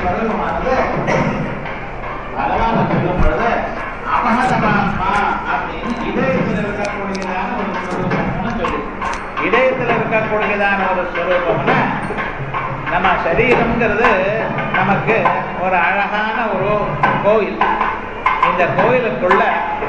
ஸ்வரூபமானது பகவான சொல்லும் பொழுது அபகதமாத்மா அப்படின்னு இதயத்தில் இருக்கக்கூடியதான ஒரு ஸ்வரூபம்னு சொல்லி இதயத்தில் இருக்கக்கூடியதான ஒரு ஸ்வரூபம்னா நம்ம சரீரம்ங்கிறது நமக்கு ஒரு அழகான ஒரு கோயில் இந்த கோயிலுக்குள்ள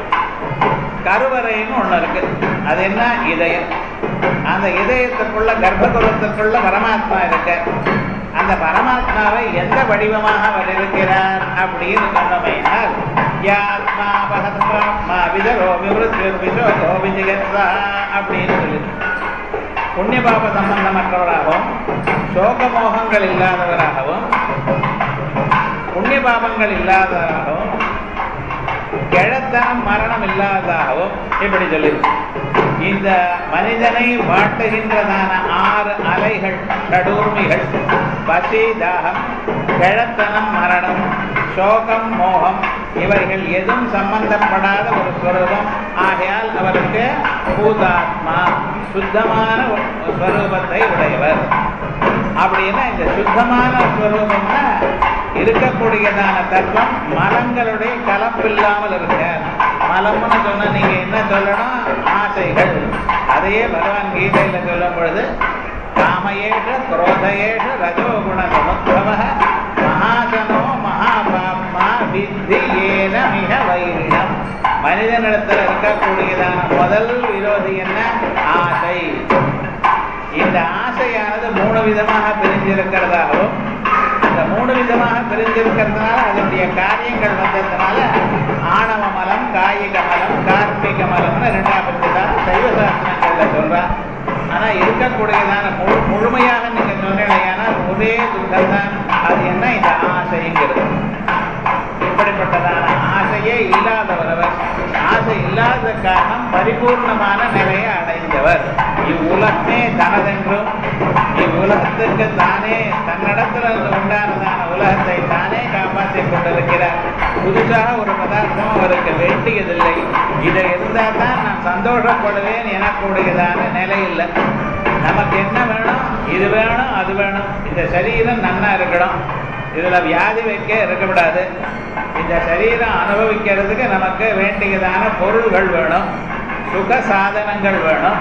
கருவறைன்னு ஒண்ணு இருக்கு அது என்ன இதயம் அந்த இதயத்துக்குள்ள கர்ப்பகுலத்துக்குள்ள பரமாத்மா இருக்கு அந்த பரமாத்மாவை எந்த வடிவமாக அவர் இருக்கிறார் அப்படின்னு சொன்னமையினால் யாத்மா பகத்மா விதரோ விவருத்திர் விசோகோ விஜயத்வா அப்படின்னு சொல்லி புண்ணிய பாப சம்பந்தமற்றவராகவும் சோகமோகங்கள் இல்லாதவராகவும் புண்ணிய பாபங்கள் இல்லாதவராகவும் கிழத்தனம் மரணம் இல்லாததாகவும் இப்படி சொல்லியிருக்கு இந்த மனிதனை வாட்டுகின்றதான ஆறு அலைகள் கடூர்மிகள் பசி தாகம் கிழத்தனம் மரணம் சோகம் மோகம் இவைகள் எதுவும் சம்பந்தப்படாத ஒரு ஸ்வரூபம் ஆகையால் அவருக்கு பூதாத்மா சுத்தமான ஒரு ஸ்வரூபத்தை உடையவர் அப்படின்னா இந்த சுத்தமான ஸ்வரூபம்னா இருக்கக்கூடியதான தத்துவம் மலங்களுடைய கலப்பில்லாமல் இருக்க மலம்னு சொன்னா நீங்க என்ன சொல்லணும் ஆசைகள் அதையே பகவான் கீதையில சொல்லும் பொழுது காமயேஷ குரோதயேஷ ரஜோகுண சமுத்பவ மகாசனோ மகாபாப்மா வித்தி ஏன மிக வைரிடம் மனிதனிடத்தில் இருக்கக்கூடியதான முதல் விரோதி என்ன ஆசை இந்த ஆசையானது மூணு விதமாக பிரிஞ்சிருக்கிறதாகவும் இந்த மூணு விதமாக பிரிஞ்சிருக்கிறதுனால அதனுடைய காரியங்கள் வந்ததுனால ஆணவ மலம் காயிக மலம் கார்மிக மலம்னு ரெண்டாம் பிரிச்சுதான் சைவ சாஸ்திரங்கள்ல சொல்றான் ஆனா இருக்கக்கூடியதான முழு முழுமையாக நீங்க சொன்னீங்கன்னா ஒரே துக்கம் தான் அது என்ன இந்த ஆசைங்கிறது இப்படிப்பட்டதான ஆசையே இல்லாதவர் அவர் ஆசை இல்லாத காரணம் பரிபூர்ணமான நிலையை அடைந்தவர் இவ்வுலகமே தனதென்றும் இவ்வுலகத்திற்கு தானே தன்னிடத்துல உண்டானதான உலகத்தை தானே காப்பாற்றிக் கொண்டிருக்கிறார் புதுசாக ஒரு பதார்த்தம் அவருக்கு வேண்டியதில்லை இதை இருந்தால் தான் நான் சந்தோஷப்படுவேன் எனக்கூடியதான நிலை இல்லை நமக்கு என்ன வேணும் இது வேணும் அது வேணும் இந்த சரீரம் நன்னா இருக்கணும் இதுல வியாதி வைக்க இருக்கக்கூடாது இந்த சரீரம் அனுபவிக்கிறதுக்கு நமக்கு வேண்டியதான பொருள்கள் வேணும் சுக சாதனங்கள் வேணும்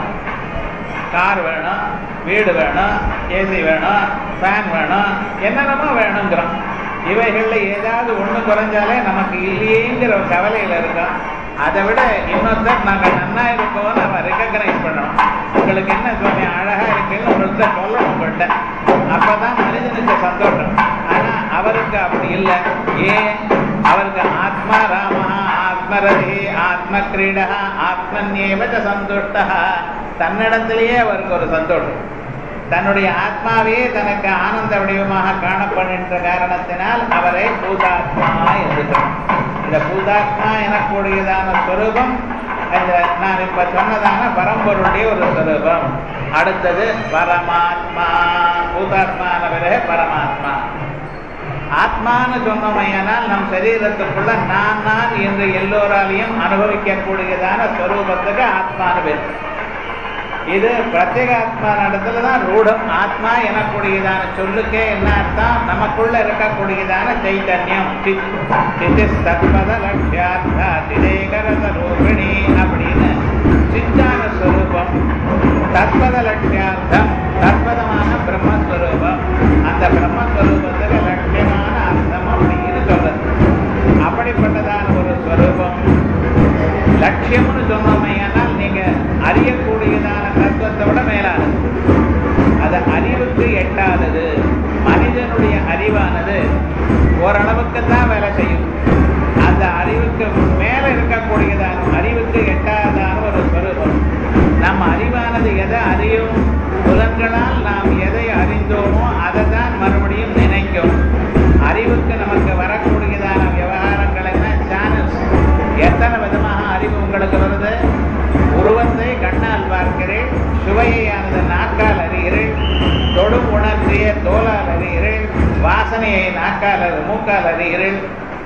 கார் வேணும் வீடு வேணும் ஏசி வேணும் ஃபேன் வேணும் என்னென்னமோ வேணுங்கிறோம் இவைகள்ல ஏதாவது ஒண்ணு குறைஞ்சாலே நமக்கு இல்லையேங்கிற ஒரு கவலையில இருக்கோம் அதை விட இன்னொருத்தர் நாங்க நன்னா இருக்கோம் நம்ம ரெக்கக்னைஸ் பண்ணணும் உங்களுக்கு என்ன சுவாமி அழகா இருக்குன்னு ஒருத்தர் சொல்லணும் உங்கள்கிட்ட அப்பதான் மனிதனுக்கு சந்தோஷம் ஆனா அவருக்கு அப்படி இல்லை ஏன் அவருக்கு ஆத்மா ராம ஆத்மரதி ஆத்ம கிரீடா ஆத்மன்யேவச்ச சந்துஷ்டா தன்னிடத்திலேயே அவருக்கு ஒரு சந்தோஷம் தன்னுடைய ஆத்மாவே தனக்கு ஆனந்த வடிவமாக காணப்படுகின்ற காரணத்தினால் அவரை பூதாத்மா என்று இந்த பூதாத்மா எனக்கூடியதான ஸ்வரூபம் இந்த நான் இப்ப சொன்னதான பரம்பொருடைய ஒரு ஸ்வரூபம் அடுத்தது பரமாத்மா பூதாத்மான பிறகு பரமாத்மா ஆத்மான்னு சொன்னமையானால் நம் சரீரத்துக்குள்ள நான் நான் என்று எல்லோராலையும் அனுபவிக்கக்கூடியதான ஸ்வரூபத்துக்கு ஆத்மானு பேர் இது பிரத்யேகாத்மா இடத்துல தான் ரூடம் ஆத்மா எனக்கூடியதான சொல்லுக்கே என்ன அர்த்தம் நமக்குள்ள இருக்கக்கூடியதான சைத்தன்யம் சித்திஸ்தத்பத லட்சியார்த்தா சிதேகரத ரூபிணி அப்படின்னு சித்தான ஸ்வரூபம் தத்பத லட்சியார்த்தம் தத்பதமான பிரம்மஸ்வரூபம் அந்த பிரம்மஸ்வரூபத்துக்கு லட்சியமான அர்த்தம் அப்படின்னு சொல்றது அப்படிப்பட்டதான ஒரு ஸ்வரூபம் லட்சியம்னு சொன்னோமையானால் நீங்க அறியக்கூடியதான தத்துவத்தை விட மேலானது அது அறிவுக்கு எட்டாதது மனிதனுடைய அறிவானது ஓரளவுக்கு தான் வேலை செய்யும் அந்த அறிவுக்கு மேல இருக்கக்கூடியதான அறிவுக்கு எட்டாததான ஒரு ஸ்வரூபம் நம்ம அறிவானது எதை அறியும் புலன்களால் நாம் எதை அறிந்தோமோ அதை தான் மறுபடியும் நினைக்கும் அறிவுக்கு நமக்கு வரக்கூடியதான விவகாரங்கள் என்ன சேனல்ஸ் எத்தனை விதமாக அறிவு உங்களுக்கு வருது உருவத்தை கண்ணால் பார்க்கிறேன் சுவையானது நாக்கால் அறிகிறேன் தொடும் உணர்ச்சியை தோலால் அறிகிறேன் வாசனையை நாக்கால் அறி மூக்கால் அறிகிறேன்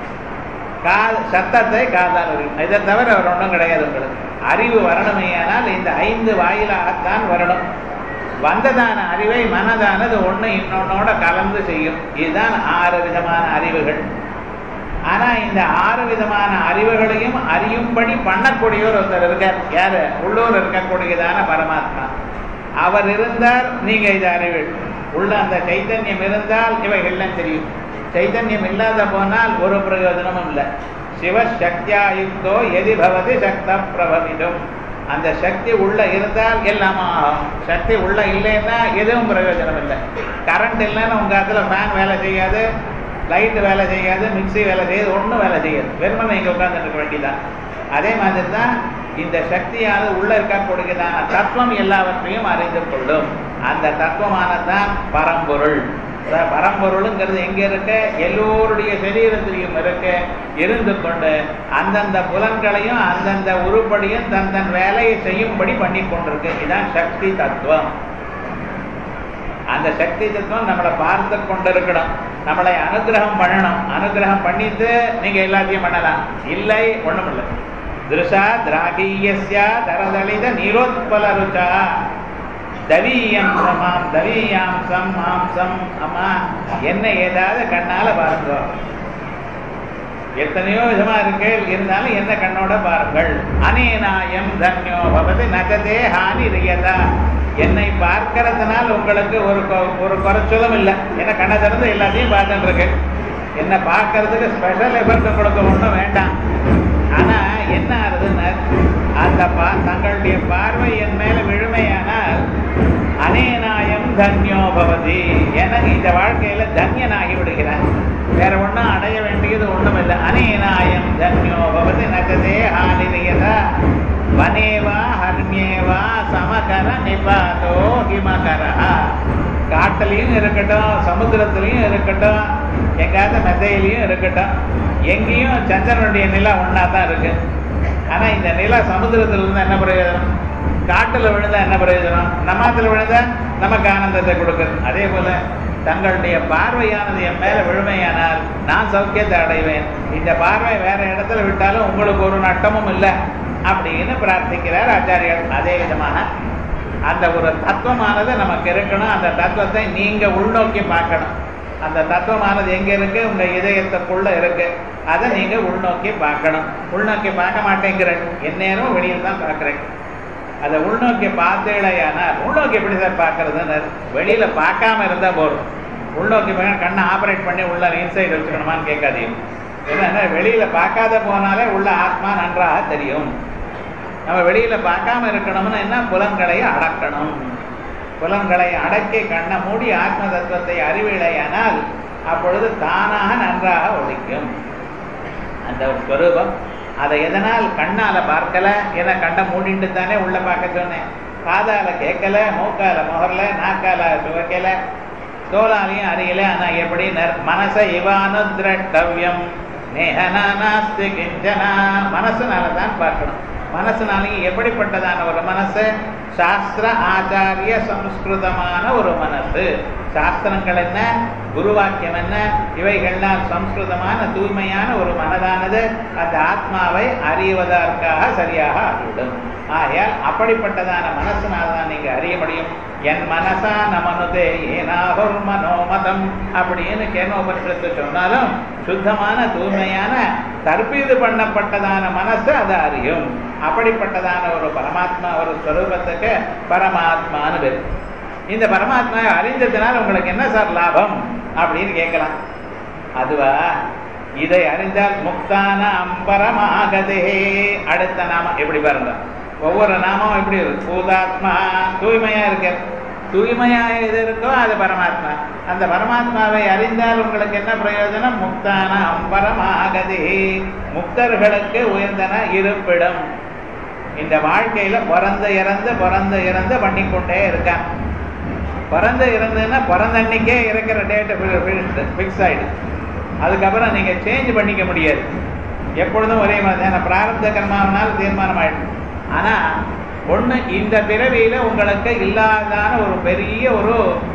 கால் சத்தத்தை காதால் அறியும் இதை தவிர அவர் ஒன்றும் கிடையாது உங்களுக்கு அறிவு வரணுமேயானால் இந்த ஐந்து வாயிலாகத்தான் வரணும் வந்ததான அறிவை மனதானது ஒண்ணு இன்னொன்னோட கலந்து செய்யும் இதுதான் ஆறு விதமான அறிவுகள் ஆனா இந்த ஆறு விதமான அறிவுகளையும் அறியும்படி பண்ணக்கூடியவர் ஒருத்தர் இருக்கார் யாரு உள்ளூர் இருக்கக்கூடியதான பரமாத்மா அவர் இருந்தால் நீங்க இதை அறிவீள் உள்ள அந்த சைத்தன்யம் இருந்தால் இவைகள்லாம் தெரியும் சைத்தன்யம் இல்லாத போனால் ஒரு பிரயோஜனமும் இல்லை சிவசக்தியாயுக்தோ எதி பவதி சக்த பிரபவிடும் அந்த சக்தி உள்ள இருந்தால் எல்லாமே ஆகும் சக்தி உள்ள இல்லைன்னா எதுவும் பிரயோஜனம் இல்லை கரண்ட் இல்லைன்னா உங்க அதுல ஃபேன் வேலை செய்யாது லைட்டு வேலை செய்யாது மிக்சி வேலை செய்யாது ஒன்றும் வேலை செய்யாது வெறுமனை இங்கே உட்கார்ந்துட்டு இருக்க வேண்டியதான் அதே மாதிரி தான் இந்த சக்தியானது உள்ள இருக்கக்கூடியதான தத்துவம் எல்லாவற்றையும் அறிந்து கொள்ளும் அந்த தத்துவமானதான் பரம்பொருள் அதான் பரம்பொருளுங்கிறது எங்க இருக்கு எல்லோருடைய சரீரத்திலையும் இருக்கு இருந்து கொண்டு அந்தந்த புலன்களையும் அந்தந்த உருப்படியும் தன் தன் வேலையை செய்யும்படி பண்ணி கொண்டிருக்கு இதுதான் சக்தி தத்துவம் அந்த சக்தி தத்துவம் நம்மளை பார்த்து கொண்டிருக்கணும் நம்மளை அனுகிரகம் பண்ணணும் அனுகிரகம் பண்ணிட்டு நீங்க எல்லாத்தையும் பண்ணலாம் இல்லை ஒண்ணும் இல்லை திருஷா திராகீயஸ்யா தரதளித நீரோத்பல ருச்சா தவீயம் சமாம் தவீயாம் சம் மாம்சம் அம்மா என்ன ஏதாவது கண்ணால பாருங்க எத்தனையோ விதமா இருக்கு இருந்தாலும் என்ன கண்ணோட பாருங்கள் அனேனாயம் தன்யோ பவதி நகதே ஹானி ரியதா என்னை பார்க்கறதுனால உங்களுக்கு ஒரு கொ- ஒரு குறைச்சலும் இல்லை ஏன்னா கண்ணை திறந்து எல்லாத்தையும் பார்த்துட்டு இருக்கு என்னை பார்க்கறதுக்கு ஸ்பெஷல் எஃபர்ட் கொடுக்க ஒன்றும் வேண்டாம் ஆனா என்ன ஆகுதுன்னா அந்த பா தங்களுடைய பார்வை என் மேல விழுமையானால் அனேனாயம் தன்யோ பவதி எனக்கு இந்த வாழ்க்கையில தன்யனாகி விடுகிறேன் வேற ஒண்ணும் அடைய வேண்டியது ஒண்ணும் இல்லை அனேனாயம் தன்யோ பவதி நகதே ஹானிரியதா வனேவா ஹர்மியேவா சமகர நிபாதோ ஹிமகரா காட்டுலையும் இருக்கட்டும் சமுத்திரத்திலையும் இருக்கட்டும் எங்காவது மெத்தையிலையும் இருக்கட்டும் எங்கேயும் சந்திரனுடைய நிலா ஒன்னா தான் இருக்கு ஆனா இந்த நிலா சமுத்திரத்துல இருந்தா என்ன பிரயோஜனம் காட்டுல விழுந்தா என்ன பிரயோஜனம் நம்மத்துல விழுந்தா நமக்கு ஆனந்தத்தை கொடுக்குது அதே போல தங்களுடைய பார்வையானது என் மேல விழுமையானால் நான் சௌக்கியத்தை அடைவேன் இந்த பார்வை வேற இடத்துல விட்டாலும் உங்களுக்கு ஒரு நட்டமும் இல்லை அப்படின்னு பிரார்த்திக்கிறார் ஆச்சாரியர் அதே விதமாக அந்த ஒரு தத்துவமானது நமக்கு இருக்கணும் அந்த தத்துவத்தை நீங்க உள்நோக்கி பார்க்கணும் அந்த தத்துவமானது எங்க இருக்கு உங்க இதயத்துக்குள்ள இருக்கு அதை நீங்க உள்நோக்கி பார்க்கணும் உள்நோக்கி பார்க்க மாட்டேங்கிறேன் எந்நேரம் வெளியில் தான் பார்க்குறேன் அதை உள்நோக்கி பார்த்தேடையானால் உள்நோக்கி எப்படி சார் பார்க்கறதுன்னு வெளியில பார்க்காம இருந்தா போதும் உள்நோக்கி பார்க்க கண்ணை ஆப்ரேட் பண்ணி உள்ள இன்சைட் வச்சுக்கணுமான்னு கேட்காதீங்க ஏன்னா வெளியில பார்க்காத போனாலே உள்ள ஆத்மா நன்றாக தெரியும் நம்ம வெளியில பார்க்காம இருக்கணும்னு என்ன புலன்களை அடக்கணும் புலன்களை அடக்கி கண்ணை மூடி ஆத்ம தத்துவத்தை அறிவிலையானால் அப்பொழுது தானாக நன்றாக ஒழிக்கும் அந்த ஒரு ஸ்வரூபம் அதை எதனால் கண்ணால பார்க்கல ஏன்னா கண்ணை மூடிட்டு தானே உள்ள பார்க்க சொன்னேன் காதால கேட்கல மூக்கால முகர்ல நாக்கால சுவைக்கல தோலாலையும் அறியல ஆனா எப்படி நர்- மனச இவானு திரட்டவியம் நேஹனா நாஸ்தி கிஞ்சனா மனசுனால தான் பார்க்கணும் மனசுனாலையும் எப்படிப்பட்டதான ஒரு மனசு சாஸ்திர ஆச்சாரிய சம்ஸ்கிருதமான ஒரு மனசு சாஸ்திரங்கள் என்ன குருவாக்கியம் என்ன இவைகள்லாம் சம்ஸ்கிருதமான தூய்மையான ஒரு மனதானது அந்த ஆத்மாவை அறிவதற்காக சரியாக ஆகிவிடும் ஆகையால் அப்படிப்பட்டதான மனசுனால தான் நீங்க அறிய முடியும் என் மனசா நமனுதே ஏனாகும் மனோமதம் அப்படின்னு கேனோபனிஷத்து சொன்னாலும் சுத்தமான தூய்மையான தற்பீது பண்ணப்பட்டதான மனசு அதை அறியும் அப்படிப்பட்டதான ஒரு பரமாத்மா ஒரு ஸ்வரூபத்துக்கு பரமாத்மான்னு பேர் இந்த பரமாத்மாவை அறிந்ததுனால உங்களுக்கு என்ன சார் லாபம் அப்படின்னு கேட்கலாம் அதுவா இதை அறிந்தால் முக்தான அம்பரமாகதே அடுத்த நாமம் எப்படி பாருங்க ஒவ்வொரு நாமம் எப்படி இருக்கு பூதாத்மா தூய்மையா இருக்கு தூய்மையா எது இருக்கோ அது பரமாத்மா அந்த பரமாத்மாவை அறிந்தால் உங்களுக்கு என்ன பிரயோஜனம் முக்தான அம்பரமாகதே முக்தர்களுக்கு உயர்ந்தன இருப்பிடம் இந்த வாழ்க்கையில பிறந்து இறந்து பிறந்து இறந்து பண்ணிக்கொண்டே இருக்கான் பிறந்து இறந்துன்னா பிறந்த அன்னைக்கே இருக்கிற டேட்டு ஃபிக்ஸ் ஆயிடுது அதுக்கப்புறம் நீங்க சேஞ்ச் பண்ணிக்க முடியாது எப்பொழுதும் ஒரே மாதிரி ஏன்னா பிராரப்த கர்மாவனால் தீர்மானம் ஆயிடும் ஆனா ஒண்ணு இந்த பிறவியில உங்களுக்கு இல்லாதான ஒரு பெரிய ஒரு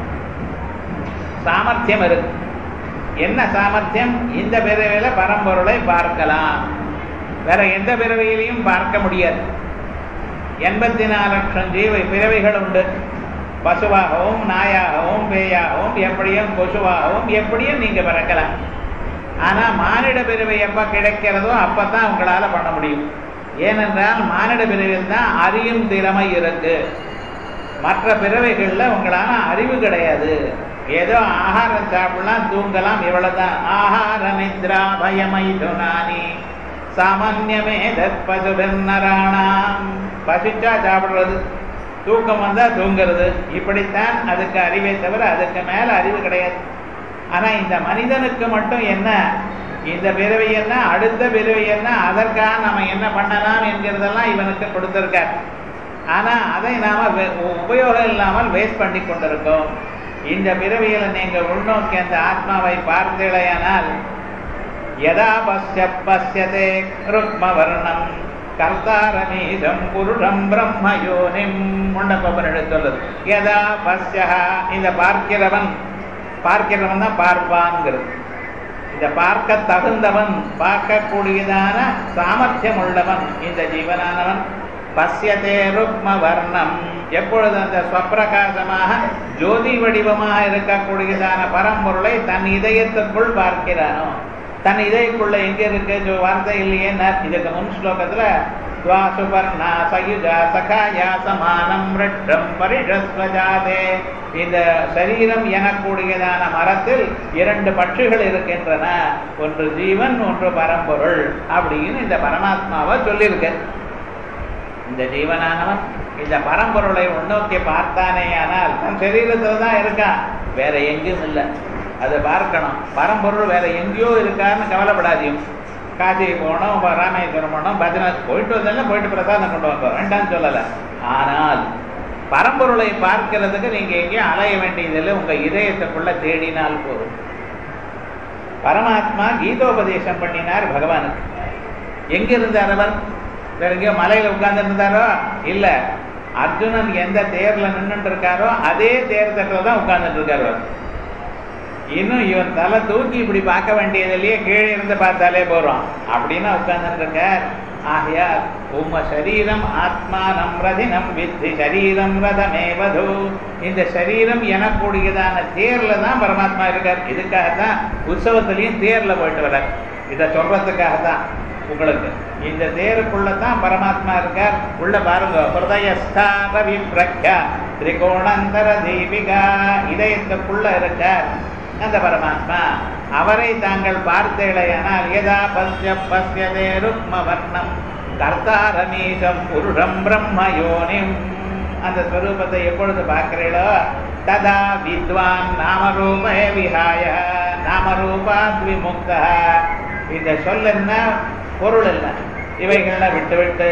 சாமர்த்தியம் இருக்கு என்ன சாமர்த்தியம் இந்த பிறவியில பரம்பொருளை பார்க்கலாம் வேற எந்த பிறவியிலையும் பார்க்க முடியாது எண்பத்தி நாலு லட்சம் ஜீவ பிறவிகள் உண்டு பசுவாகவும் நாயாகவும் பேயாகவும் எப்படியும் கொசுவாகவும் எப்படியும் நீங்க பிறக்கலாம் ஆனா மானிட பிறவை எப்ப கிடைக்கிறதோ அப்பதான் உங்களால பண்ண முடியும் ஏனென்றால் மானிட பிறவில் தான் அறியும் திறமை இருக்கு மற்ற பிறவைகள்ல உங்களால அறிவு கிடையாது ஏதோ ஆகாரம் சாப்பிடலாம் தூங்கலாம் இவ்வளவுதான் ஆகார நித்ரா பயமை துனானி சாமான்யமே தற்பதுபென்னராணாம் பசிச்சா சாப்பிடுறது தூக்கம் வந்தா தூங்குறது இப்படித்தான் அதுக்கு அறிவே தவிர அதுக்கு மேல அறிவு கிடையாது ஆனா இந்த மனிதனுக்கு மட்டும் என்ன இந்த பிறவி என்ன அடுத்த பிறவி என்ன அதற்காக நம்ம என்ன பண்ணலாம் என்கிறதெல்லாம் இவனுக்கு கொடுத்திருக்கார் ஆனா அதை நாம வே- உபயோகம் இல்லாமல் வேஸ்ட் பண்ணி கொண்டிருக்கோம் இந்த பிறவியில நீங்க உள்நோக்கி அந்த ஆத்மாவை பார்த்தீழையானால் யதா பஸ்ய பஸ்யதே ருக்மவர்ணம் கர்த்தாரமீதம் புருஷம் பிரம்மயோனிம் முண்டப்பன் சொல்லுது யதா பஸ்யா இந்த பார்க்கிறவன் பார்க்கிறவன் தான் பார்ப்பான்ங்கிறது இந்த பார்க்க தகுந்தவன் பார்க்கக்கூடியதான சாமர்த்தியம் உள்ளவன் இந்த ஜீவனானவன் பஸ்யதே ருக்ம வர்ணம் எப்பொழுது அந்த ஸ்வப்பிரகாசமாக ஜோதி வடிவமாக இருக்கக்கூடியதான பரம்பொருளை தன் இதயத்துக்குள் பார்க்கிறானோ தன் இதயக்குள்ள எங்க இருக்கு ஜோ வார்த்தை இல்லையே இதுக்கு முன் ஸ்லோகத்துல துவா சுபர்ணா சயுஜா சகாயா சமானம் ரிட்டம் பரிஷஸ்வஜாதே இந்த சரீரம் எனக்கூடியதான மரத்தில் இரண்டு பட்சிகள் இருக்கின்றன ஒன்று ஜீவன் ஒன்று பரம்பொருள் அப்படின்னு இந்த பரமாத்மாவை சொல்லியிருக்கு இந்த ஜீவனானவன் இந்த பரம்பொருளை உன்னோக்கி பார்த்தானேயானால் தன் சரீரத்துல தான் இருக்கான் வேற எங்கேயும் இல்லை அதை பார்க்கணும் பரம்பொருள் வேற எங்கேயோ இருக்கான்னு கவலைப்படாதீங்க காசி போனோம் ப- ராமேஸ்வரம் போனோம் பத்ரிநாத் போயிட்டு வந்தாலும் போயிட்டு பிரசாதம் கொண்டு வந்தோம் வேண்டாம்னு சொல்லலை ஆனால் பரம்பொருளை பார்க்கிறதுக்கு நீங்க எங்கேயும் அலைய வேண்டியதில்லை உங்க இதயத்துக்குள்ள தேடினால் போதும் பரமாத்மா கீதோபதேசம் பண்ணினார் பகவானுக்கு எங்க இருந்தார் அவர் வேற எங்கேயோ மலையில உட்கார்ந்து இருந்தாரோ இல்ல அர்ஜுனன் எந்த தேர்ல நின்னுட்டு இருக்காரோ அதே தேர் தட்டில் தான் உட்கார்ந்துட்டு இருக்காரு அவர் இன்னும் இவன் தலை தூக்கி இப்படி பார்க்க வேண்டியதிலேயே கீழே இருந்து பார்த்தாலே போறோம் அப்படின்னா உட்கார்ந்துட்டு இருக்கார் ஆகையால் உம்ம சரீரம் ஆத்மானம் ரதினம் வித்தி சரீரம் ரதமேவது இந்த சரீரம் எனக்கூடியதான தேர்ல தான் பரமாத்மா இருக்கார் இதுக்காகத்தான் உற்சவத்திலையும் தேர்ல போயிட்டு வர்றார் இதை சொல்றதுக்காக தான் உங்களுக்கு இந்த தேருக்குள்ள தான் பரமாத்மா இருக்கார் உள்ள பாருங்க ஹிருதயஸ்தா ரவி பிரக்யா திரிகோணந்தர தீபிகா இதயத்துக்குள்ள இருக்கார் அந்த பரமாத்மா அவரை தாங்கள் பார்த்தேளையானால் யதா பஸ்ய பஸ்யதே ருக்ம வர்ணம் கர்த்தாரமீசம் புருஷம் பிரம்ம யோனிம் அந்த ஸ்வரூபத்தை எப்பொழுது பார்க்கிறீளோ ததா வித்வான் நாமரூபே விஹாய நாமரூபாத் விமுக்தா இந்த சொல் என்ன பொருள் என்ன இவைகளை விட்டு விட்டு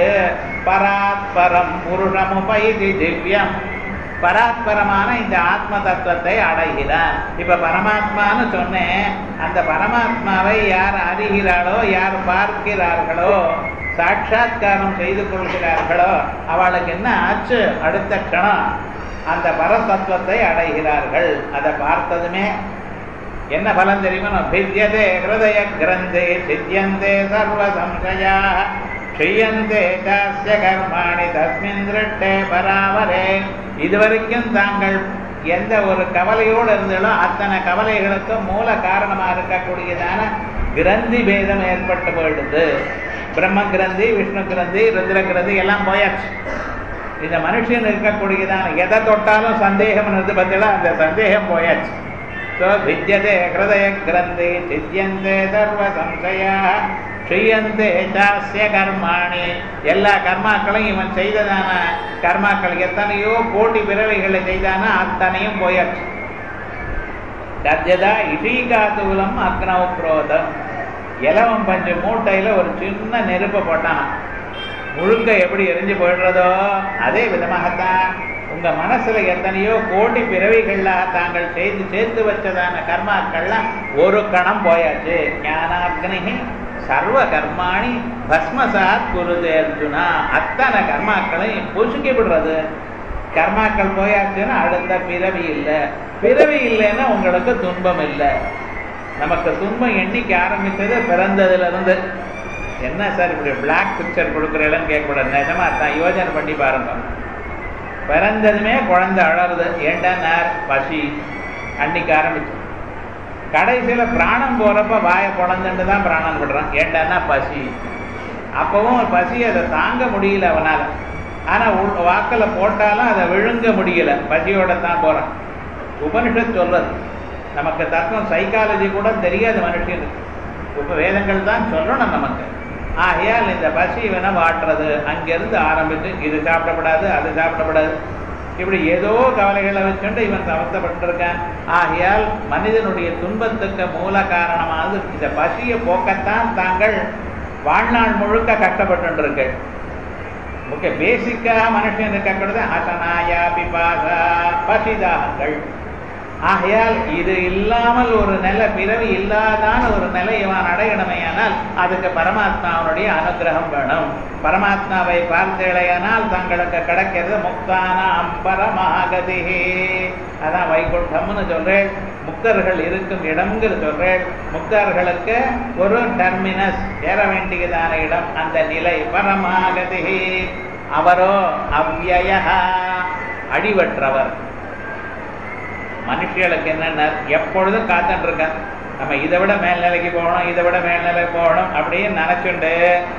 பராத்பரம் புருஷமுபைதி திவ்யம் பராத்பரமான இந்த ஆத்ம தத்துவத்தை அடைகிறான் இப்ப பரமாத்மான்னு சொன்னேன் அந்த பரமாத்மாவை யார் அறிகிறாளோ யார் பார்க்கிறார்களோ சாட்சாத்காரம் செய்து கொள்கிறார்களோ அவளுக்கு என்ன ஆச்சு அடுத்த க்ஷணம் அந்த பரதத்துவத்தை அடைகிறார்கள் அதை பார்த்ததுமே என்ன பலம் தெரியுமா பித்யதே ஹிருதய கிரந்தே சித்தியந்தே சர்வ சம்சயா க்ஷியந்தே சாஸ்ய கர்மாணி தஸ்மின் திருட்டே பராவரே இதுவரைக்கும் தாங்கள் எந்த ஒரு கவலையோடு இருந்தீங்களோ அத்தனை கவலைகளுக்கும் மூல காரணமா இருக்கக்கூடியதான கிரந்தி பேதம் ஏற்பட்டு போயிடுது பிரம்ம கிரந்தி விஷ்ணு கிரந்தி ருத்ர கிரந்தி எல்லாம் போயாச்சு இந்த மனுஷன் இருக்கக்கூடியதான எதை தொட்டாலும் சந்தேகம் இருந்து பார்த்தீங்களா அந்த சந்தேகம் போயாச்சு ஸோ வித்தியதே ஹிருதய கிரந்தி சித்தியந்தே சர்வ சம்சயா க்ஷியந்தே சாஸ்ய கர்மாணி எல்லா கர்மாக்களையும் இவன் செய்ததான கர்மாக்கள் எத்தனையோ கோடி பிறவைகளை செய்தானா அத்தனையும் போயாச்சு தத்யதா இஷீகாதூலம் அக்னவ குரோதம் இலவம் பஞ்சு மூட்டையில ஒரு சின்ன நெருப்பை போட்டான் முழுக்க எப்படி எரிஞ்சு போயிடுறதோ அதே விதமாகத்தான் உங்க மனசுல எத்தனையோ கோடி பிறவிகள்ல தாங்கள் செய்து சேர்த்து வச்சதான கர்மாக்கள்லாம் ஒரு கணம் போயாச்சு ஞானாக்னி சர்வ கர்மாணி பஸ்மசாத் குருதே அர்ஜுனா அத்தனை கர்மாக்களையும் பொசுக்கி விடுறது கர்மாக்கள் போயாச்சுன்னா அடுத்த பிறவி இல்லை பிறவி இல்லைன்னா உங்களுக்கு துன்பம் இல்லை நமக்கு துன்பம் எண்ணிக்கை ஆரம்பித்தது பிறந்ததுல இருந்து என்ன சார் இப்படி பிளாக் பிக்சர் கொடுக்குறீங்கன்னு கேட்கக்கூடாது நிஜமா தான் யோஜனை பண்ணி பாருங்க பிறந்ததுமே குழந்தை அழறது ஏண்டா பசி அன்னைக்கு ஆரம்பிச்சு கடைசியில பிராணம் போறப்ப வாயை குழந்தைன்னு தான் பிராணம் விடுறான் ஏண்டான்னா பசி அப்பவும் பசி அதை தாங்க முடியல அவனால ஆனா உள் வாக்கில் போட்டாலும் அதை விழுங்க முடியல பசியோட தான் போறான் உபனிஷத் சொல்றது நமக்கு தர்க்கம் சைக்காலஜி கூட தெரியாது மனுஷனுக்கு உப வேதங்கள் தான் சொல்லணும் நமக்கு ஆகையால் இந்த பசி இவனை வாட்டுறது அங்கிருந்து ஆரம்பித்து இது சாப்பிடப்படாது அது சாப்பிடப்படாது இப்படி ஏதோ கவலைகளை வச்சுட்டு இவன் சமத்தப்பட்டிருக்கான் ஆகையால் மனிதனுடைய துன்பத்துக்கு மூல காரணமானது இந்த பசியை போக்கத்தான் தாங்கள் வாழ்நாள் முழுக்க கஷ்டப்பட்டு முக்கிய பேசிக்காக மனுஷன் இருக்கக்கூடாது அசனாயா பிபாசா பசிதாகங்கள் ஆகையால் இது இல்லாமல் ஒரு நிலை பிறவி இல்லாதான ஒரு நிலை இவன் அடையணுமையானால் அதுக்கு பரமாத்மாவனுடைய அனுகிரகம் வேணும் பரமாத்மாவை பார்த்தேளையானால் தங்களுக்கு கிடைக்கிறது முக்தான அம்பரமாகதி அதான் வைகுண்டம்னு சொல்றேன் முக்தர்கள் இருக்கும் இடம்ங்கிற சொல்றேன் முக்தர்களுக்கு ஒரு டெர்மினஸ் ஏற வேண்டியதான இடம் அந்த நிலை பரமாகதி அவரோ அவ்யய அடிவற்றவர் மனுஷர்களுக்கு என்னென்ன எப்பொழுதும் காத்துட்டு இருக்கான் நம்ம இதை விட மேல்நிலைக்கு போகணும் இதை விட மேல்நிலை போகணும் அப்படின்னு நினைச்சுண்டு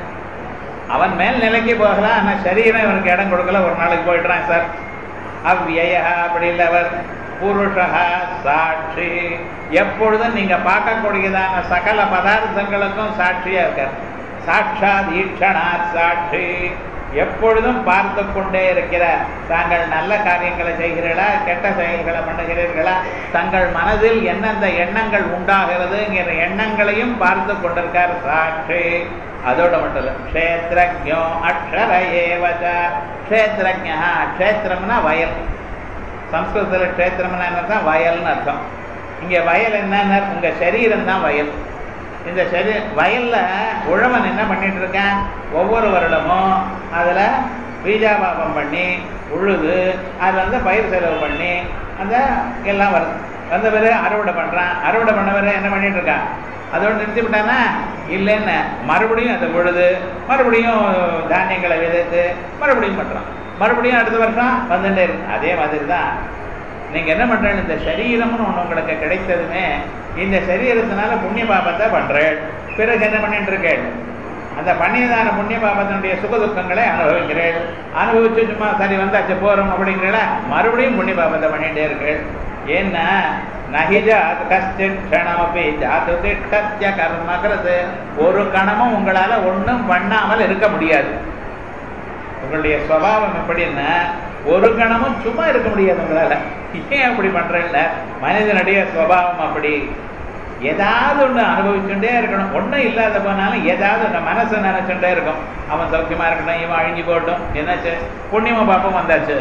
அவன் மேல்நிலைக்கு போகலாம் ஆனால் சரீரம் இவனுக்கு இடம் கொடுக்கல ஒரு நாளைக்கு போயிடுறான் சார் அவ்விய அப்படி இல்லை அவர் புருஷா சாட்சி எப்பொழுதும் நீங்க பார்க்கக்கூடியதான சகல பதார்த்தங்களுக்கும் சாட்சியா இருக்கார் சாட்சாத் ஈட்சணா சாட்சி எப்பொழுதும் பார்த்து கொண்டே இருக்கிறார் தாங்கள் நல்ல காரியங்களை செய்கிறீர்களா கெட்ட செயல்களை பண்ணுகிறீர்களா தங்கள் மனதில் எந்தெந்த எண்ணங்கள் உண்டாகிறதுங்கிற எண்ணங்களையும் பார்த்து கொண்டிருக்கார் சாட்சி அதோட மட்டும் இல்லை க்ஷேத்ரஜோ அக்ஷர ஏவச்ச க்ஷேத்ரஜா க்ஷேத்திரம்னா வயல் சம்ஸ்கிருதத்தில் க்ஷேத்திரம்னா என்ன வயல்னு அர்த்தம் இங்கே வயல் என்னன்னா உங்க சரீரம் தான் வயல் இந்த சரி வயல்ல உழவன் என்ன பண்ணிட்டு இருக்கான் ஒவ்வொரு வருடமும் அதுல பீஜாபாபம் பண்ணி உழுது அதுல வந்து பயிர் செலவு பண்ணி அந்த எல்லாம் வருது வந்த பிறகு அறுவடை பண்றான் அறுவடை பண்ண பிறகு என்ன பண்ணிட்டு இருக்கான் அதோடு நிறுத்தி விட்டானா இல்லைன்னு மறுபடியும் அதை உழுது மறுபடியும் தானியங்களை விதைத்து மறுபடியும் பண்றான் மறுபடியும் அடுத்த வருஷம் வந்துட்டே இருக்கு அதே மாதிரி தான் நீங்க என்ன பண்றீங்க இந்த சரீரம்னு ஒண்ணு உங்களுக்கு கிடைத்ததுமே இந்த சரீரத்தினால புண்ணிய பாபத்தை பண்றேன் பிறகு என்ன பண்ணிட்டு இருக்கேன் அந்த பண்ணியதான புண்ணிய பாபத்தினுடைய சுக துக்கங்களை அனுபவிக்கிறேன் அனுபவிச்சு சும்மா சரி வந்தாச்சு போறோம் அப்படிங்கிறல மறுபடியும் புண்ணிய பாபத்தை பண்ணிட்டே இருக்கேன் ஏன்னா நகிஜா கஷ்டின் க்ஷணமப்பி ஜாது திட்டத்திய கர்மகிறது ஒரு கணமும் உங்களால ஒன்றும் பண்ணாமல் இருக்க முடியாது உங்களுடைய சுவாவம் எப்படின்னா ஒரு கணமும் சும்மா இருக்க முடியாது உங்களால ஏன் அப்படி பண்றேன்ல மனிதனுடைய சுவாவம் அப்படி ஏதாவது ஒன்று அனுபவிச்சுட்டே இருக்கணும் ஒன்றும் இல்லாத போனாலும் ஏதாவது ஒன்று மனசை நினைச்சுட்டே இருக்கும் அவன் சௌக்கியமா இருக்கட்டும் இவன் அழிஞ்சு போகட்டும் என்னாச்சு புண்ணியமா பாப்பம் வந்தாச்சு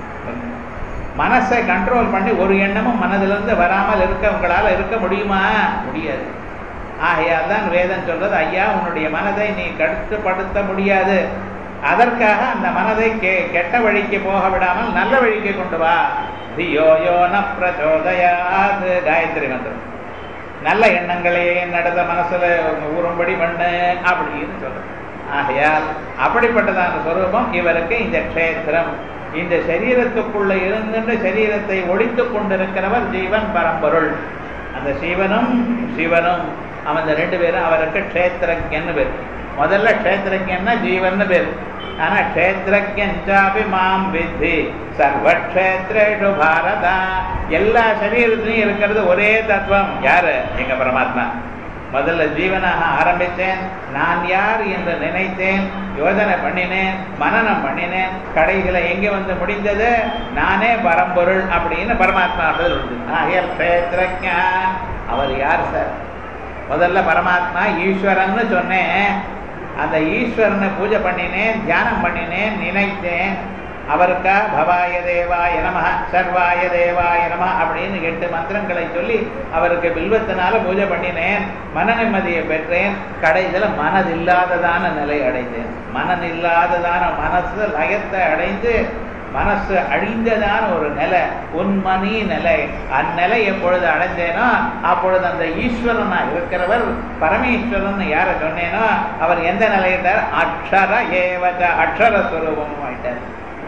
மனசை கண்ட்ரோல் பண்ணி ஒரு எண்ணமும் மனதிலிருந்து வராமல் இருக்க உங்களால் இருக்க முடியுமா முடியாது ஆகையால் தான் வேதம் சொல்றது ஐயா உன்னுடைய மனதை நீ கட்டுப்படுத்த முடியாது அதற்காக அந்த மனதை கெ கெட்ட வழிக்கு போக விடாமல் நல்ல வழிக்கு கொண்டு வா தியோ யோன பிரச்சோதயாது காயத்ரி மந்திரம் நல்ல எண்ணங்களே நடந்த மனசுல ஊறும்படி பண்ணு அப்படின்னு சொல்றது ஆகையால் அப்படிப்பட்டதான சொரூபம் இவருக்கு இந்த க்ஷேத்திரம் இந்த சரீரத்துக்குள்ள இருந்துட்டு சரீரத்தை ஒழித்து கொண்டிருக்கிறவர் ஜீவன் பரம்பொருள் அந்த சிவனும் சிவனும் அவன் ரெண்டு பேரும் அவருக்கு க்ஷேத்திரஜன்னு பேர் முதல்ல க்ஷேத்திரஜன்னா ஜீவன் பேர் ஆனா க்ஷேத்திரஜாபி மாம் வித்தி சர்வக்ஷேத்ரேஷு பாரதா எல்லா சரீரத்திலையும் இருக்கிறது ஒரே தத்துவம் யாரு எங்க பரமாத்மா முதல்ல ஜீவனாக ஆரம்பித்தேன் நான் யார் என்று நினைத்தேன் யோசனை பண்ணினேன் மனநம் பண்ணினேன் கடைகளை எங்கே வந்து முடிந்தது நானே பரம்பொருள் அப்படின்னு பரமாத்மா ஆகியல் கஷேத்திரஜா அவர் யார் சார் முதல்ல பரமாத்மா ஈஸ்வரன்னு சொன்னேன் அந்த ஈஸ்வரனை பூஜை பண்ணினேன் தியானம் பண்ணினேன் நினைத்தேன் அவருக்கா பவாய தேவாய நம சர்வாய தேவாய நம அப்படின்னு எட்டு மந்திரங்களை சொல்லி அவருக்கு பில்வத்தினால பூஜை பண்ணினேன் மன நிம்மதியை பெற்றேன் கடைசியில் மனதில்லாததான நிலை அடைந்தேன் மனன் இல்லாததான மனசு லயத்தை அடைந்து மனசு அழிந்ததான ஒரு நிலை உன்மணி நிலை அந்நிலை எப்பொழுது அடைந்தேனோ அப்பொழுது அந்த ஈஸ்வரனா இருக்கிறவர் பரமேஸ்வரன் யார சொன்னேனோ அவர் எந்த நிலையிட்டார் அக்ஷர ஏவத அக்ஷர சுரூபம் ஆயிட்டார்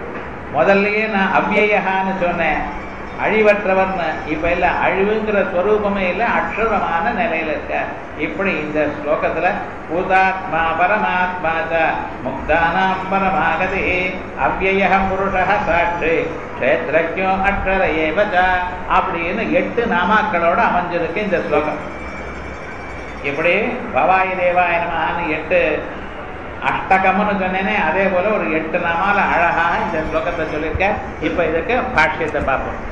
முதல்லயே நான் அவ்யயகான்னு சொன்னேன் அழிவற்றவர்னு இப்ப இல்ல அழிவுங்கிற ஸ்வரூபமே இல்ல அக்ஷரமான நிலையில இருக்க இப்படி இந்த ஸ்லோகத்துல பூதாத்மா பரமாத்மா ச முக்தானாம் பரமாகதி அவ்யய புருஷ சாட்சி கஷேத்திரஜோ அக்ஷர ஏவச்ச அப்படின்னு எட்டு நாமாக்களோட அமைஞ்சிருக்கு இந்த ஸ்லோகம் இப்படி பவாயி தேவாய நமஹான்னு எட்டு அஷ்டகம்னு சொன்னேனே அதே போல ஒரு எட்டு நாமால அழகா இந்த ஸ்லோகத்தை சொல்லியிருக்கேன் இப்ப இதுக்கு பாஷ்யத்தை பார்ப்போம்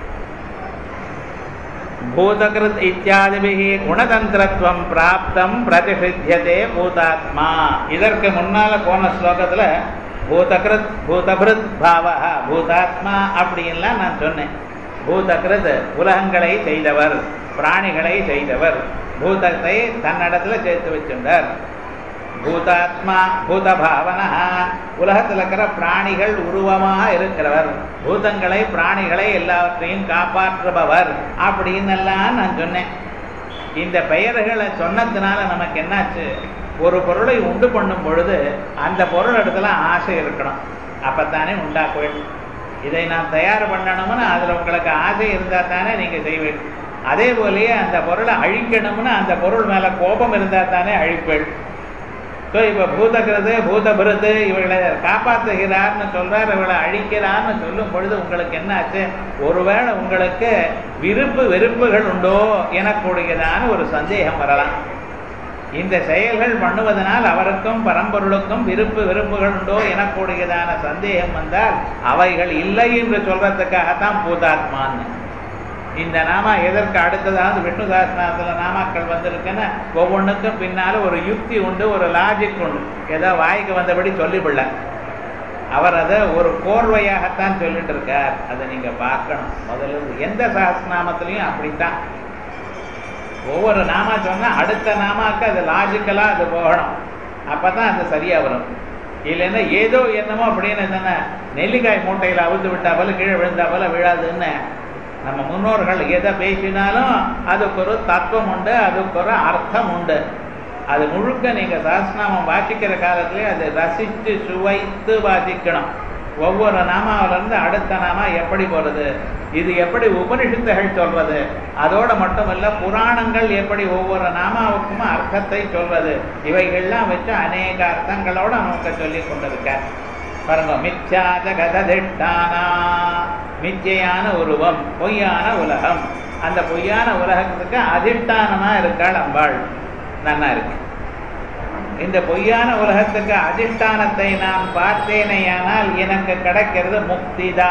பூதகிருத் இத்தியாதிபிகி குணதந்திரத்துவம் பிராப்தம் பிரதிஷித்தியதே பூதாத்மா இதற்கு முன்னால போன ஸ்லோகத்துல பூதகிருத் பூதபிருத் பாவ பூதாத்மா அப்படின்லாம் நான் சொன்னேன் பூதகிருத் உலகங்களை செய்தவர் பிராணிகளை செய்தவர் பூதத்தை தன்னிடத்துல சேர்த்து வச்சுட்டார் பூதாத்மா பூத பாவனா உலகத்தில் இருக்கிற பிராணிகள் உருவமாக இருக்கிறவர் பூதங்களை பிராணிகளை எல்லாவற்றையும் காப்பாற்றுபவர் அப்படின்னு எல்லாம் நான் சொன்னேன் இந்த பெயர்களை சொன்னதுனால நமக்கு என்னாச்சு ஒரு பொருளை உண்டு பண்ணும் பொழுது அந்த பொருள் இடத்துல ஆசை இருக்கணும் அப்பத்தானே உண்டாக்குவேன் இதை நான் தயார் பண்ணணும்னு அதில் உங்களுக்கு ஆசை இருந்தால் தானே நீங்கள் செய்வீர்கள் அதே போலயே அந்த பொருளை அழிக்கணும்னு அந்த பொருள் மேலே கோபம் இருந்தால் தானே அழிப்பேன் ஸோ இப்போ பூதகிறது பூதபிருது இவர்களை காப்பாற்றுகிறார்னு சொல்றார் இவளை அழிக்கிறார்னு சொல்லும் பொழுது உங்களுக்கு என்ன ஆச்சு ஒருவேளை உங்களுக்கு விருப்பு வெறுப்புகள் உண்டோ எனக்கூடியதான ஒரு சந்தேகம் வரலாம் இந்த செயல்கள் பண்ணுவதனால் அவருக்கும் பரம்பொருளுக்கும் விருப்பு வெறுப்புகள் உண்டோ எனக்கூடியதான சந்தேகம் வந்தால் அவைகள் இல்லை என்று சொல்றதுக்காகத்தான் பூதாத்மான்னு இந்த நாமா எதற்கு அடுத்ததாவது விஷ்ணு சாஸ்திரத்தில் நாமாக்கள் வந்திருக்குன்னு ஒவ்வொன்றுக்கும் பின்னால ஒரு யுக்தி உண்டு ஒரு லாஜிக் உண்டு ஏதோ வாய்க்கு வந்தபடி சொல்லிவிடல அவர் அதை ஒரு கோர்வையாகத்தான் சொல்லிட்டு இருக்கார் அதை நீங்க பார்க்கணும் முதல்ல எந்த சாஸ்திரநாமத்திலையும் அப்படித்தான் ஒவ்வொரு நாமா சொன்னா அடுத்த நாமாக்கு அது லாஜிக்கலா அது போகணும் அப்பதான் அது சரியா வரும் இல்லைன்னா ஏதோ என்னமோ அப்படின்னு என்னென்ன நெல்லிக்காய் மூட்டையில் அவிழ்ந்து விட்டா போல கீழே விழுந்தா போல விழாதுன்னு நம்ம முன்னோர்கள் எதை பேசினாலும் அதுக்கு ஒரு தத்துவம் உண்டு அதுக்கு ஒரு அர்த்தம் உண்டு அது முழுக்க நீங்க சாஸ்திரநாமம் வாசிக்கிற காலத்திலே அதை ரசித்து சுவைத்து வாசிக்கணும் ஒவ்வொரு நாமாவிலிருந்து அடுத்த நாமா எப்படி போறது இது எப்படி உபனிஷத்துகள் சொல்றது அதோட மட்டுமல்ல புராணங்கள் எப்படி ஒவ்வொரு நாமாவுக்கும் அர்த்தத்தை சொல்றது இவைகள்லாம் வச்சு அநேக அர்த்தங்களோட நமக்கு சொல்லி கொண்டிருக்க பாருங்க மித்யா ஜகதிஷ்டானா மித்தியான உருவம் பொய்யான உலகம் அந்த பொய்யான உலகத்துக்கு அதிஷ்டானமா இருக்காள் அம்பாள் நன்னா இருக்கு இந்த பொய்யான உலகத்துக்கு அதிஷ்டானத்தை நான் பார்த்தேனேயானால் எனக்கு கிடைக்கிறது முக்திதா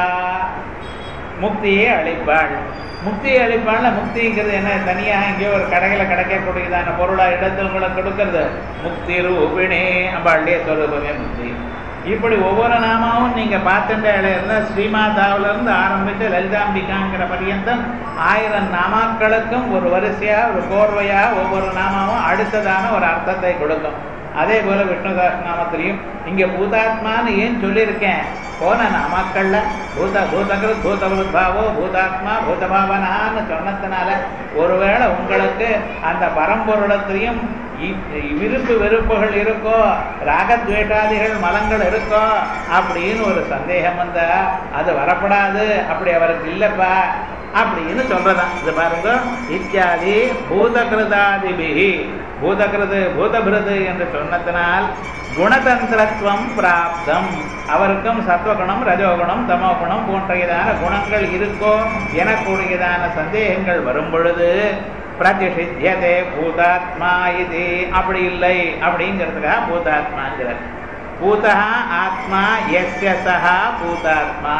முக்தியே அளிப்பாள் முக்தியை அளிப்பாள்ல முக்திங்கிறது என்ன தனியாக எங்கேயோ ஒரு கடையில் கிடைக்கக்கூடியதான பொருளா இடத்துல உங்களுக்கு கொடுக்கறது முக்தி ரூபிணே அம்பாள்லேயே சொல்லுவமே முக்தி இப்படி ஒவ்வொரு நாமாவும் நீங்க பார்த்துட்ட இருந்தா ஸ்ரீமாதாவில இருந்து ஆரம்பிச்சு லலிதாம்பிகாங்கிற பரியந்தம் ஆயிரம் நாமாக்களுக்கும் ஒரு வரிசையா ஒரு கோர்வையா ஒவ்வொரு நாமாவும் அடுத்ததான ஒரு அர்த்தத்தை கொடுக்கும் அதே போல விஷ்ணுதாஸ் நாமத்திலையும் இங்க பூதாத்மான்னு ஏன் சொல்லியிருக்கேன் போன நாமாக்கள்ல பூத பூதகிருத் பூதபாவோ பூதாத்மா பூதபாவனான்னு சொன்னதுனால ஒருவேளை உங்களுக்கு அந்த பரம்பொருளத்திலையும் விருப்பு வெறுப்புகள் இருக்கோ ராகத்வேஷாதிகள் மலங்கள் இருக்கோ அப்படின்னு ஒரு சந்தேகம் வந்தா அது வரப்படாது அப்படி அவருக்கு இல்லப்பா அப்படின்னு சொல்றதான் இது பாருங்க இத்தியாதி பூதகிருதாதிபிகி பூதகிருது பூதபிருது என்று சொன்னதனால் குணதந்திரத்துவம் பிராப்தம் அவருக்கும் சத்வகுணம் ரஜோகுணம் தமோகுணம் போன்றதான குணங்கள் இருக்கோ எனக்கூடியதான சந்தேகங்கள் வரும் பொழுது பிரதிஷித்தியதே பூதாத்மா இது அப்படி இல்லை அப்படிங்கிறதுக்காக பூதாத்மாங்கிறார் பூதா ஆத்மா எஸ்ய சஹா பூதாத்மா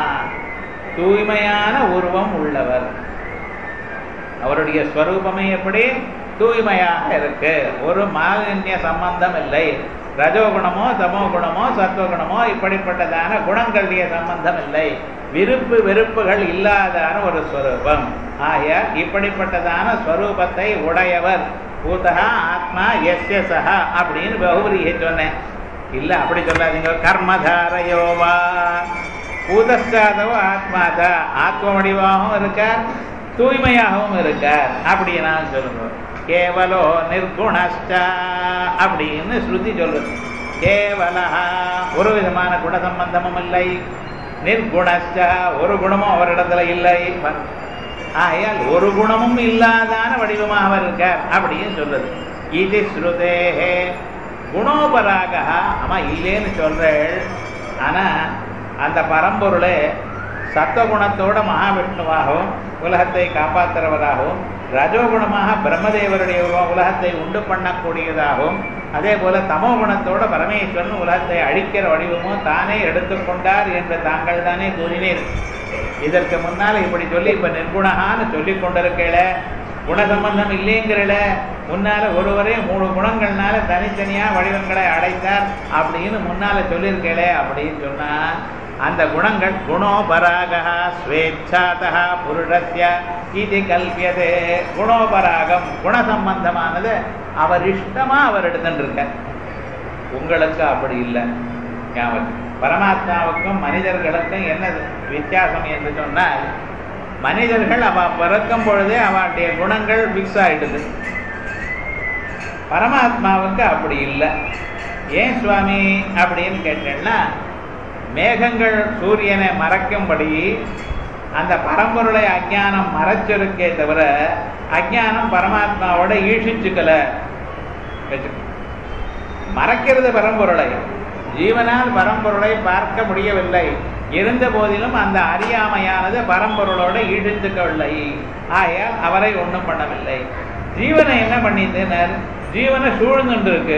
தூய்மையான உருவம் உள்ளவர் அவருடைய ஸ்வரூபமே எப்படி தூய்மையாக இருக்கு ஒரு மாலின்ய சம்பந்தம் இல்லை ரஜோகுணமோ தமோ குணமோ சத்துவகுணமோ இப்படிப்பட்டதான குணங்களுடைய சம்பந்தம் இல்லை விருப்பு வெறுப்புகள் இல்லாதான ஒரு ஸ்வரூபம் ஆகிய இப்படிப்பட்டதான ஸ்வரூபத்தை உடையவர் பூதகா ஆத்மா எஸ்ய சஹா அப்படின்னு பகுபரியை சொன்னேன் இல்ல அப்படி சொல்லாதீங்க கர்மதாரையோவா பூதஸ்தாதவோ ஆத்மாதா ஆத்ம வடிவாகவும் இருக்கார் தூய்மையாகவும் இருக்கார் அப்படி நான் சொல்லுங்க கேவலோ நிர்குணஸ்டா அப்படின்னு ஸ்ருதி சொல்லுது கேவலா ஒரு விதமான குண சம்பந்தமும் இல்லை நிர்குணஸ்ட ஒரு குணமும் அவரிடத்துல இல்லை ஆகையால் ஒரு குணமும் இல்லாதான வடிவமாக அவர் இருக்கார் அப்படின்னு சொல்றது இது ஸ்ருதேஹே குணோபராக ஆமா இல்லேன்னு சொல்றேள் ஆனா அந்த பரம்பொருளே சத்வகுணத்தோட மகாவிஷ்ணுவாகவும் உலகத்தை காப்பாற்றுறவராகவும் ரஜோகுணமாக பிரம்மதேவருடைய உலகத்தை உண்டு பண்ணக்கூடியதாகவும் அதே போல தமோ குணத்தோட பரமேஸ்வரன் உலகத்தை அழிக்கிற வடிவமும் தானே எடுத்துக்கொண்டார் என்று தாங்கள் தானே கூறினீர் இதற்கு முன்னால் இப்படி சொல்லி இப்ப நிர்குணகான்னு சொல்லி கொண்டிருக்கல குணசம்பந்தம் இல்லைங்கிறல முன்னால ஒருவரே மூணு குணங்கள்னால தனித்தனியா வடிவங்களை அடைத்தார் அப்படின்னு முன்னால சொல்லியிருக்கல அப்படின்னு சொன்னா அந்த குணங்கள் குணோபராக ஸ்வேச்சாதா புருஷஸ்ய இது கல்பியதே குணோபராகம் குணசம்பந்தமானது அவர் இஷ்டமா அவர் எடுத்துட்டு உங்களுக்கு அப்படி இல்லை ஞாபகம் பரமாத்மாவுக்கும் மனிதர்களுக்கும் என்ன வித்தியாசம் என்று சொன்னால் மனிதர்கள் அவ பிறக்கும் பொழுதே அவளுடைய குணங்கள் ஃபிக்ஸ் ஆயிடுது பரமாத்மாவுக்கு அப்படி இல்லை ஏன் சுவாமி அப்படின்னு கேட்டேன்னா மேகங்கள் சூரியனை மறைக்கும்படி அந்த பரம்பொருளை அஜானம் மறைச்சிருக்கே தவிர அஜானம் பரமாத்மாவோட ஈழ்ச்சிச்சுக்கல மறைக்கிறது பரம்பொருளை ஜீவனால் பரம்பொருளை பார்க்க முடியவில்லை இருந்த போதிலும் அந்த அறியாமையானது பரம்பொருளோட ஈடுத்துக்கவில்லை ஆகையால் அவரை ஒன்றும் பண்ணவில்லை ஜீவனை என்ன பண்ணிட்டுனர் ஜீவனை சூழ்ந்துட்டு இருக்கு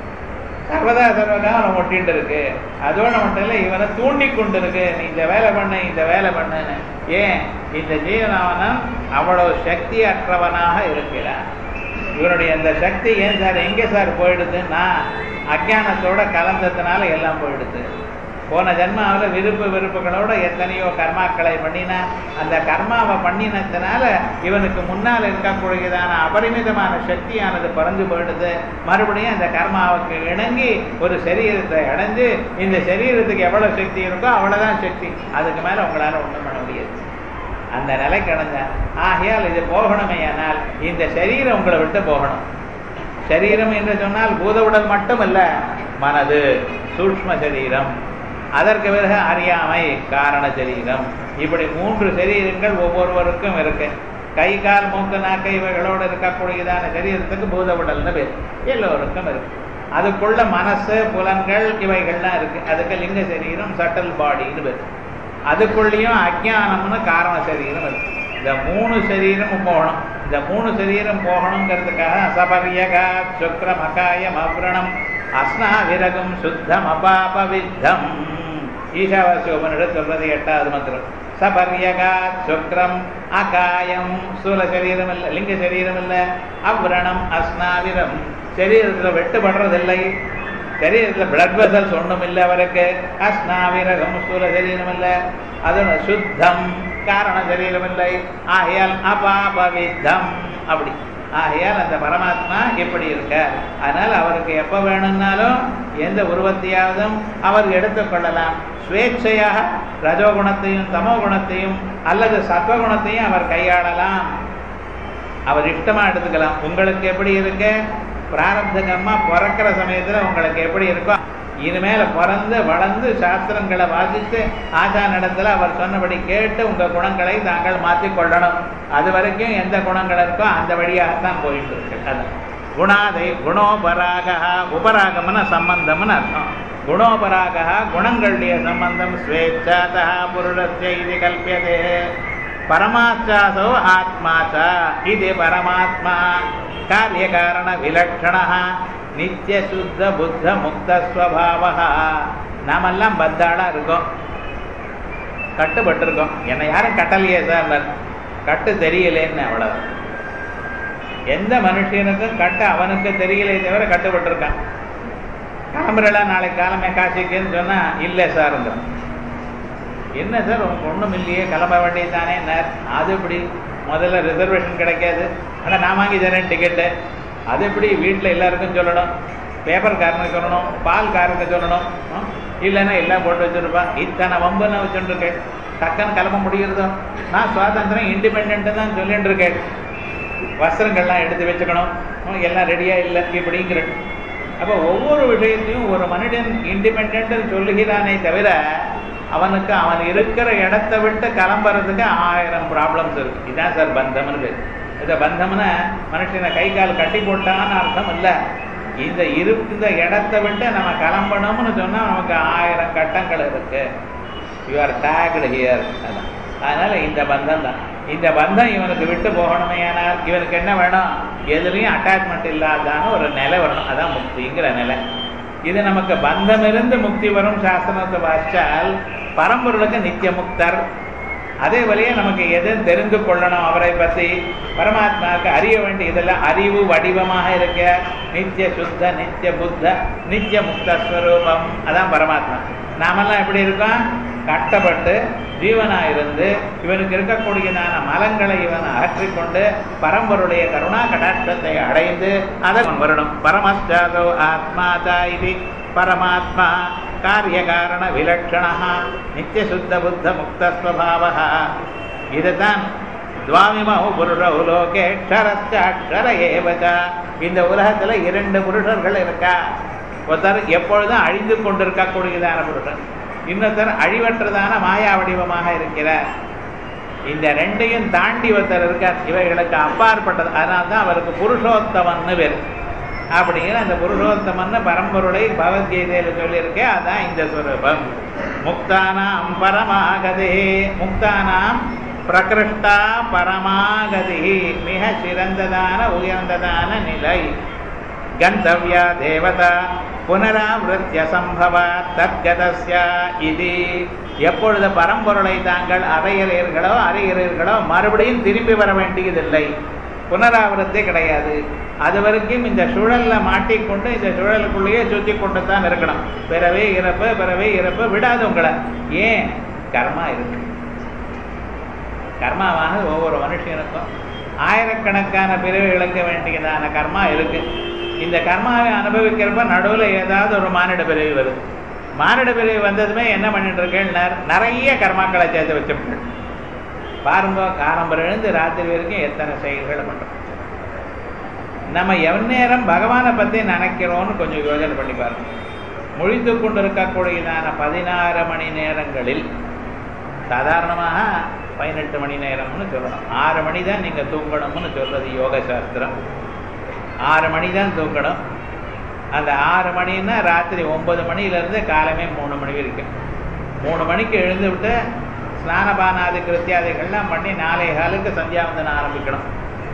சர்வதா சர்வகாலம் ஒட்டிட்டு இருக்கு அதோட மட்டும் இல்லை இவனை தூண்டி கொண்டு இருக்கு நீ இந்த வேலை பண்ணு இந்த வேலை பண்ணுன்னு ஏன் இந்த ஜீவனாவனம் அவ்வளவு சக்தி அற்றவனாக இருக்கிறான் இவனுடைய அந்த சக்தி ஏன் சார் எங்கே சார் போயிடுதுன்னா அஜானத்தோட கலந்ததுனால எல்லாம் போயிடுது போன ஜென்மாவில் விருப்பு வெறுப்புகளோட எத்தனையோ கர்மாக்களை பண்ணினா அந்த கர்மாவை பண்ணினதுனால இவனுக்கு முன்னால் இருக்கக்கூடியதான அபரிமிதமான சக்தியானது பறந்து போயிடுது மறுபடியும் அந்த கர்மாவுக்கு இணங்கி ஒரு சரீரத்தை அடைஞ்சு இந்த சரீரத்துக்கு எவ்வளவு சக்தி இருக்கோ அவ்வளவுதான் சக்தி அதுக்கு மேல உங்களால ஒன்றும் பண்ண முடியாது அந்த நிலை கிடந்த ஆகையால் இது போகணுமே ஆனால் இந்த சரீரம் உங்களை விட்டு போகணும் சரீரம் என்று சொன்னால் பூத உடல் மட்டுமல்ல மனது சூக்ம சரீரம் அதற்கு பிறகு அறியாமை காரண சரீரம் இப்படி மூன்று சரீரங்கள் ஒவ்வொருவருக்கும் இருக்கு கை கால் மூக்கு நாக்கு இவைகளோடு இருக்கக்கூடியதான சரீரத்துக்கு பூத உடல்னு பேர் எல்லோருக்கும் இருக்கு அதுக்குள்ள மனசு புலன்கள் இவைகள்லாம் இருக்கு அதுக்கு லிங்க சரீரம் சட்டல் பாடின்னு பேர் அதுக்குள்ளேயும் அஜானம்னு காரண சரீரம் இருக்கு இந்த மூணு சரீரமும் போகணும் இந்த மூணு சரீரம் போகணுங்கிறதுக்காக சபரியகா சுக்ரம் அகாயம் அவ்ரணம் அஸ்னா விரகம் சுத்தம் அபாப வித்தம் ஈஷாவாசிய உபனிடம் சொல்றது எட்டாவது மந்திரம் சபரியகா சுக்ரம் அகாயம் ஸ்தூல சரீரம் இல்லை லிங்க சரீரம் இல்லை அவ்ரணம் அஸ்னாவிரம் சரீரத்தில் வெட்டுப்படுறதில்லை சரீரத்தில் பிளட் வெசல்ஸ் ஒன்றும் இல்லை அவருக்கு அஸ்னாவிரகம் ஸ்தூல சரீரம் இல்லை அது சுத்தம் காரண சரீரம் இல்லை ஆகையால் அபாபவித்தம் அப்படி ஆகையால் அந்த பரமாத்மா எப்படி இருக்கார் அதனால் அவருக்கு எப்போ வேணும்னாலும் எந்த உருவத்தையாவதும் அவர் எடுத்துக்கொள்ளலாம் சுவேட்சையாக ரஜோகுணத்தையும் தமோ குணத்தையும் அல்லது சத்வகுணத்தையும் அவர் கையாளலாம் அவர் இஷ்டமா எடுத்துக்கலாம் உங்களுக்கு எப்படி இருக்கு பிராரப்த கர்மா பிறக்கிற சமயத்துல உங்களுக்கு எப்படி இருக்கோ இனிமேல பிறந்து வளர்ந்து சாஸ்திரங்களை வாசித்து ஆசா நடத்துல அவர் சொன்னபடி கேட்டு உங்க குணங்களை தாங்கள் மாற்றிக் கொள்ளணும் அது வரைக்கும் எந்த குணங்கள் இருக்கோ அந்த வழியாகத்தான் போயிட்டு இருக்கு அது குணாதை குணோபராக உபராகம்னு சம்பந்தம்னு அர்த்தம் குணோபராக குணங்களுடைய சம்பந்தம் ஸ்வேச்சாதா புருடஸ்ய இது கல்பியதே பரமாச்சாசோ ஆத்மாச்சா இது பரமாத்மா காரியகாரண விலட்சண நித்திய சுத்த புத்த முக்த ஸ்வபாவா நாமெல்லாம் பத்தாளா இருக்கோம் கட்டுப்பட்டிருக்கோம் என்னை யாரும் கட்டலையே சார் கட்டு தெரியலேன்னு அவ்வளவு எந்த மனுஷனுக்கும் கட்ட அவனுக்கு தெரியலே தவிர கட்டுப்பட்டிருக்கான் கிளம்புறல நாளைக்கு காலமே காசிக்குன்னு சொன்னா இல்லை சார் என்ன சார் உங்க ஒன்றும் இல்லையே கிளம்ப வேண்டியதானே அது எப்படி முதல்ல ரிசர்வேஷன் கிடைக்காது ஆனால் நான் வாங்கி தரேன் டிக்கெட்டு அது எப்படி வீட்டில் எல்லாருக்கும் சொல்லணும் பேப்பர்காரனுக்கு சொல்லணும் பால்காரனுக்கு சொல்லணும் இல்லைன்னா எல்லாம் போட்டு வச்சுருப்பான் இத்தனை வம்பு நான் வச்சுருக்கேன் டக்குன்னு கிளம்ப முடிகிறதோ நான் சுவாதந்திரம் இண்டிபெண்ட்டு தான் சொல்லிட்டு இருக்கேன் வஸ்திரங்கள்லாம் எடுத்து வச்சுக்கணும் எல்லாம் ரெடியாக இல்லை இப்படிங்கிற அப்போ ஒவ்வொரு விஷயத்தையும் ஒரு மனிதன் இண்டிபெண்ட் சொல்லுகிறானே தவிர அவனுக்கு அவன் இருக்கிற இடத்த விட்டு கிளம்புறதுக்கு ஆயிரம் ப்ராப்ளம்ஸ் இருக்கு இதான் சார் பந்தம்னு பேர் இந்த பந்தம்னா மனுஷனை கை கால் கட்டி போட்டான்னு அர்த்தம் இல்லை இந்த இருந்த இடத்த விட்டு நம்ம கிளம்பணும்னு சொன்னா நமக்கு ஆயிரம் கட்டங்கள் இருக்கு யூ ஆர் டேக்டு ஹியர் அதான் அதனால இந்த பந்தம் தான் இந்த பந்தம் இவனுக்கு விட்டு போகணுமே ஆனால் இவனுக்கு என்ன வேணும் எதுலையும் அட்டாச்மெண்ட் இல்லாதான ஒரு நிலை வரணும் அதான் முக்திங்கிற நிலை இது நமக்கு பந்தம் இருந்து முக்தி வரும் சாஸ்திரத்தை வாசிச்சால் பரம்பொருளுக்கு நித்திய முக்தர் அதே வழியே நமக்கு எது தெரிந்து கொள்ளணும் அவரை பற்றி பரமாத்மாவுக்கு அறிய வேண்டிய இதெல்லாம் அறிவு வடிவமாக இருக்க நித்திய சுத்த நித்திய புத்த நித்திய முக்த ஸ்வரூபம் அதான் பரமாத்மா நாமெல்லாம் எப்படி இருக்கோம் கட்டப்பட்டு ஜீவனா இருந்து இவனுக்கு இருக்கக்கூடியதான மலங்களை இவன் அகற்றிக்கொண்டு பரம்பருடைய கருணா கடாட்சத்தை அடைந்து அதை வரணும் பரமஸ்தாதோ ஆத்மாதா இது பரமாத்மா காரியகாரண விலட்சணா நித்திய சுத்த புத்த முக்தஸ்வபாவ இதுதான் துவாமிமௌ புருஷௌ லோகே அக்ஷரஸ்ய அக்ஷர ஏவச்ச இந்த உலகத்துல இரண்டு புருஷர்கள் இருக்கா ஒருத்தர் எப்பொழுதும் அழிந்து கொண்டிருக்கக்கூடியதான புருஷன் இன்னொருத்தர் அழிவற்றதான மாயா வடிவமாக இருக்கிறார் இந்த ரெண்டையும் தாண்டி ஒருத்தர் இருக்கார் இவைகளுக்கு அப்பாற்பட்டது அதனால தான் அவருக்கு புருஷோத்தமன்னு பேர் அப்படிங்கிற அந்த புருஷோத்தமன்னு பரம்பொருளை பகவத்கீதையில சொல்லியிருக்கேன் அதான் இந்த ஸ்வரூபம் முக்தானாம் பரமாகதே முக்தானாம் பிரகிருஷ்டா பரமாகதி மிக சிறந்ததான உயர்ந்ததான நிலை கந்தவ்யா தேவதா புனராவிருத்திய சம்பவா தத்கதஸ்ய இது எப்பொழுது பரம்பொருளை தாங்கள் அறையிறீர்களோ அறையிறீர்களோ மறுபடியும் திரும்பி வர வேண்டியதில்லை புனராவிரத்தே கிடையாது அது வரைக்கும் இந்த சுழல்ல மாட்டிக்கொண்டு இந்த சுழலுக்குள்ளேயே சுற்றி கொண்டு தான் இருக்கணும் பிறவே இறப்பு பிறவே இறப்பு விடாது உங்களை ஏன் கர்மா இருக்கு கர்மாவானது ஒவ்வொரு மனுஷனுக்கும் ஆயிரக்கணக்கான பிறவை இழக்க வேண்டியதான கர்மா இருக்கு இந்த கர்மாவை அனுபவிக்கிறப்ப நடுவில் ஏதாவது ஒரு மானிட பிறவி வருது மானிட பிறவி வந்ததுமே என்ன பண்ணிட்டு இருக்கேன் நிறைய கர்மாக்களை சேர்த்து வச்சுட்டு பாருங்க காலம்பரம் எழுந்து ராத்திரி வரைக்கும் எத்தனை செயல்களை பண்றோம் நம்ம எவ்வளேரம் பகவானை பத்தி நினைக்கிறோம்னு கொஞ்சம் யோசனை பண்ணி பாருங்க முழித்து கொண்டிருக்கக்கூடியதான பதினாறு மணி நேரங்களில் சாதாரணமாக பதினெட்டு மணி நேரம்னு சொல்லணும் ஆறு மணி தான் நீங்கள் தூங்கணும்னு சொல்றது யோக சாஸ்திரம் ஆறு மணி தான் தூங்கணும் அந்த ஆறு மணின்னா ராத்திரி ஒன்பது மணிலேருந்து காலமே மூணு மணி வரைக்கும் மூணு மணிக்கு எழுந்து விட்டு ஸ்நானபானாதி கிருத்தியாதிகள்லாம் பண்ணி நாளை காலுக்கு சந்தியாவந்தனம் ஆரம்பிக்கணும்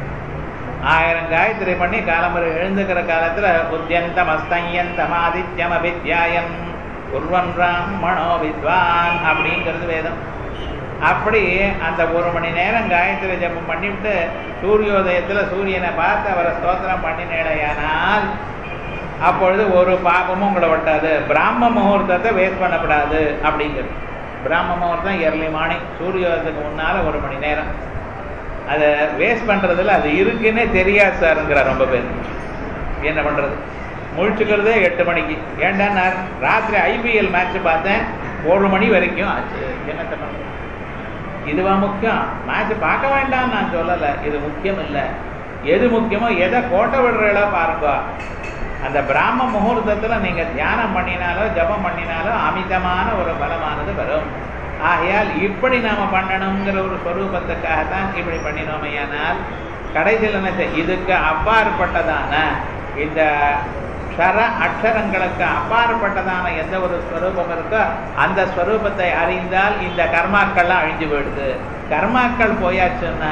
ஆயிரம் காயத்ரி பண்ணி காலம்பரை எழுந்துக்கிற காலத்தில் உத்தியந்தம் அஸ்தயந்தம் ஆதித்யம் அபித்யாயன் குர்வன் மனோ வித்வான் அப்படிங்கிறது வேதம் அப்படி அந்த ஒரு மணி நேரம் காயத்ரி ஜபம் பண்ணிவிட்டு சூரியோதயத்தில் சூரியனை பார்த்து அவரை ஸ்தோத்திரம் பண்ணினேடையானால் அப்பொழுது ஒரு பாபமும் உங்களை ஒட்டாது பிராம முகூர்த்தத்தை வேஸ்ட் பண்ணக்கூடாது அப்படிங்கிறது பிராம முகூர்த்தம் எர்லி மார்னிங் சூரியோதயத்துக்கு முன்னால் ஒரு மணி நேரம் அதை வேஸ்ட் பண்ணுறதுல அது இருக்குன்னே தெரியாது சாருங்கிற ரொம்ப பேர் என்ன பண்ணுறது முழிச்சுக்கிறதே எட்டு மணிக்கு ஏன்டா நான் ராத்திரி ஐபிஎல் மேட்ச் பார்த்தேன் ஒரு மணி வரைக்கும் ஆச்சு என்னத்தை பண்ணுறது இதுவா முக்கியம் மேட்ச் பார்க்க வேண்டாம் நான் சொல்லலை இது முக்கியம் இல்லை எது முக்கியமோ எதை கோட்டை விடுறீங்களோ பாருங்க அந்த பிராம முகூர்த்தத்தில் நீங்கள் தியானம் பண்ணினாலோ ஜபம் பண்ணினாலோ அமிதமான ஒரு பலமானது வரும் ஆகையால் இப்படி நாம் பண்ணணுங்கிற ஒரு ஸ்வரூபத்துக்காகத்தான் இப்படி பண்ணினோமையானால் கடைசியில் என்ன இதுக்கு அப்பாற்பட்டதான இந்த க்ஷர அக்ஷரங்களுக்கு அப்பாற்பட்டதான எந்த ஒரு ஸ்வரூபம் இருக்கோ அந்த ஸ்வரூபத்தை அறிந்தால் இந்த கர்மாக்கள்லாம் அழிஞ்சு போயிடுது கர்மாக்கள் போயாச்சுன்னா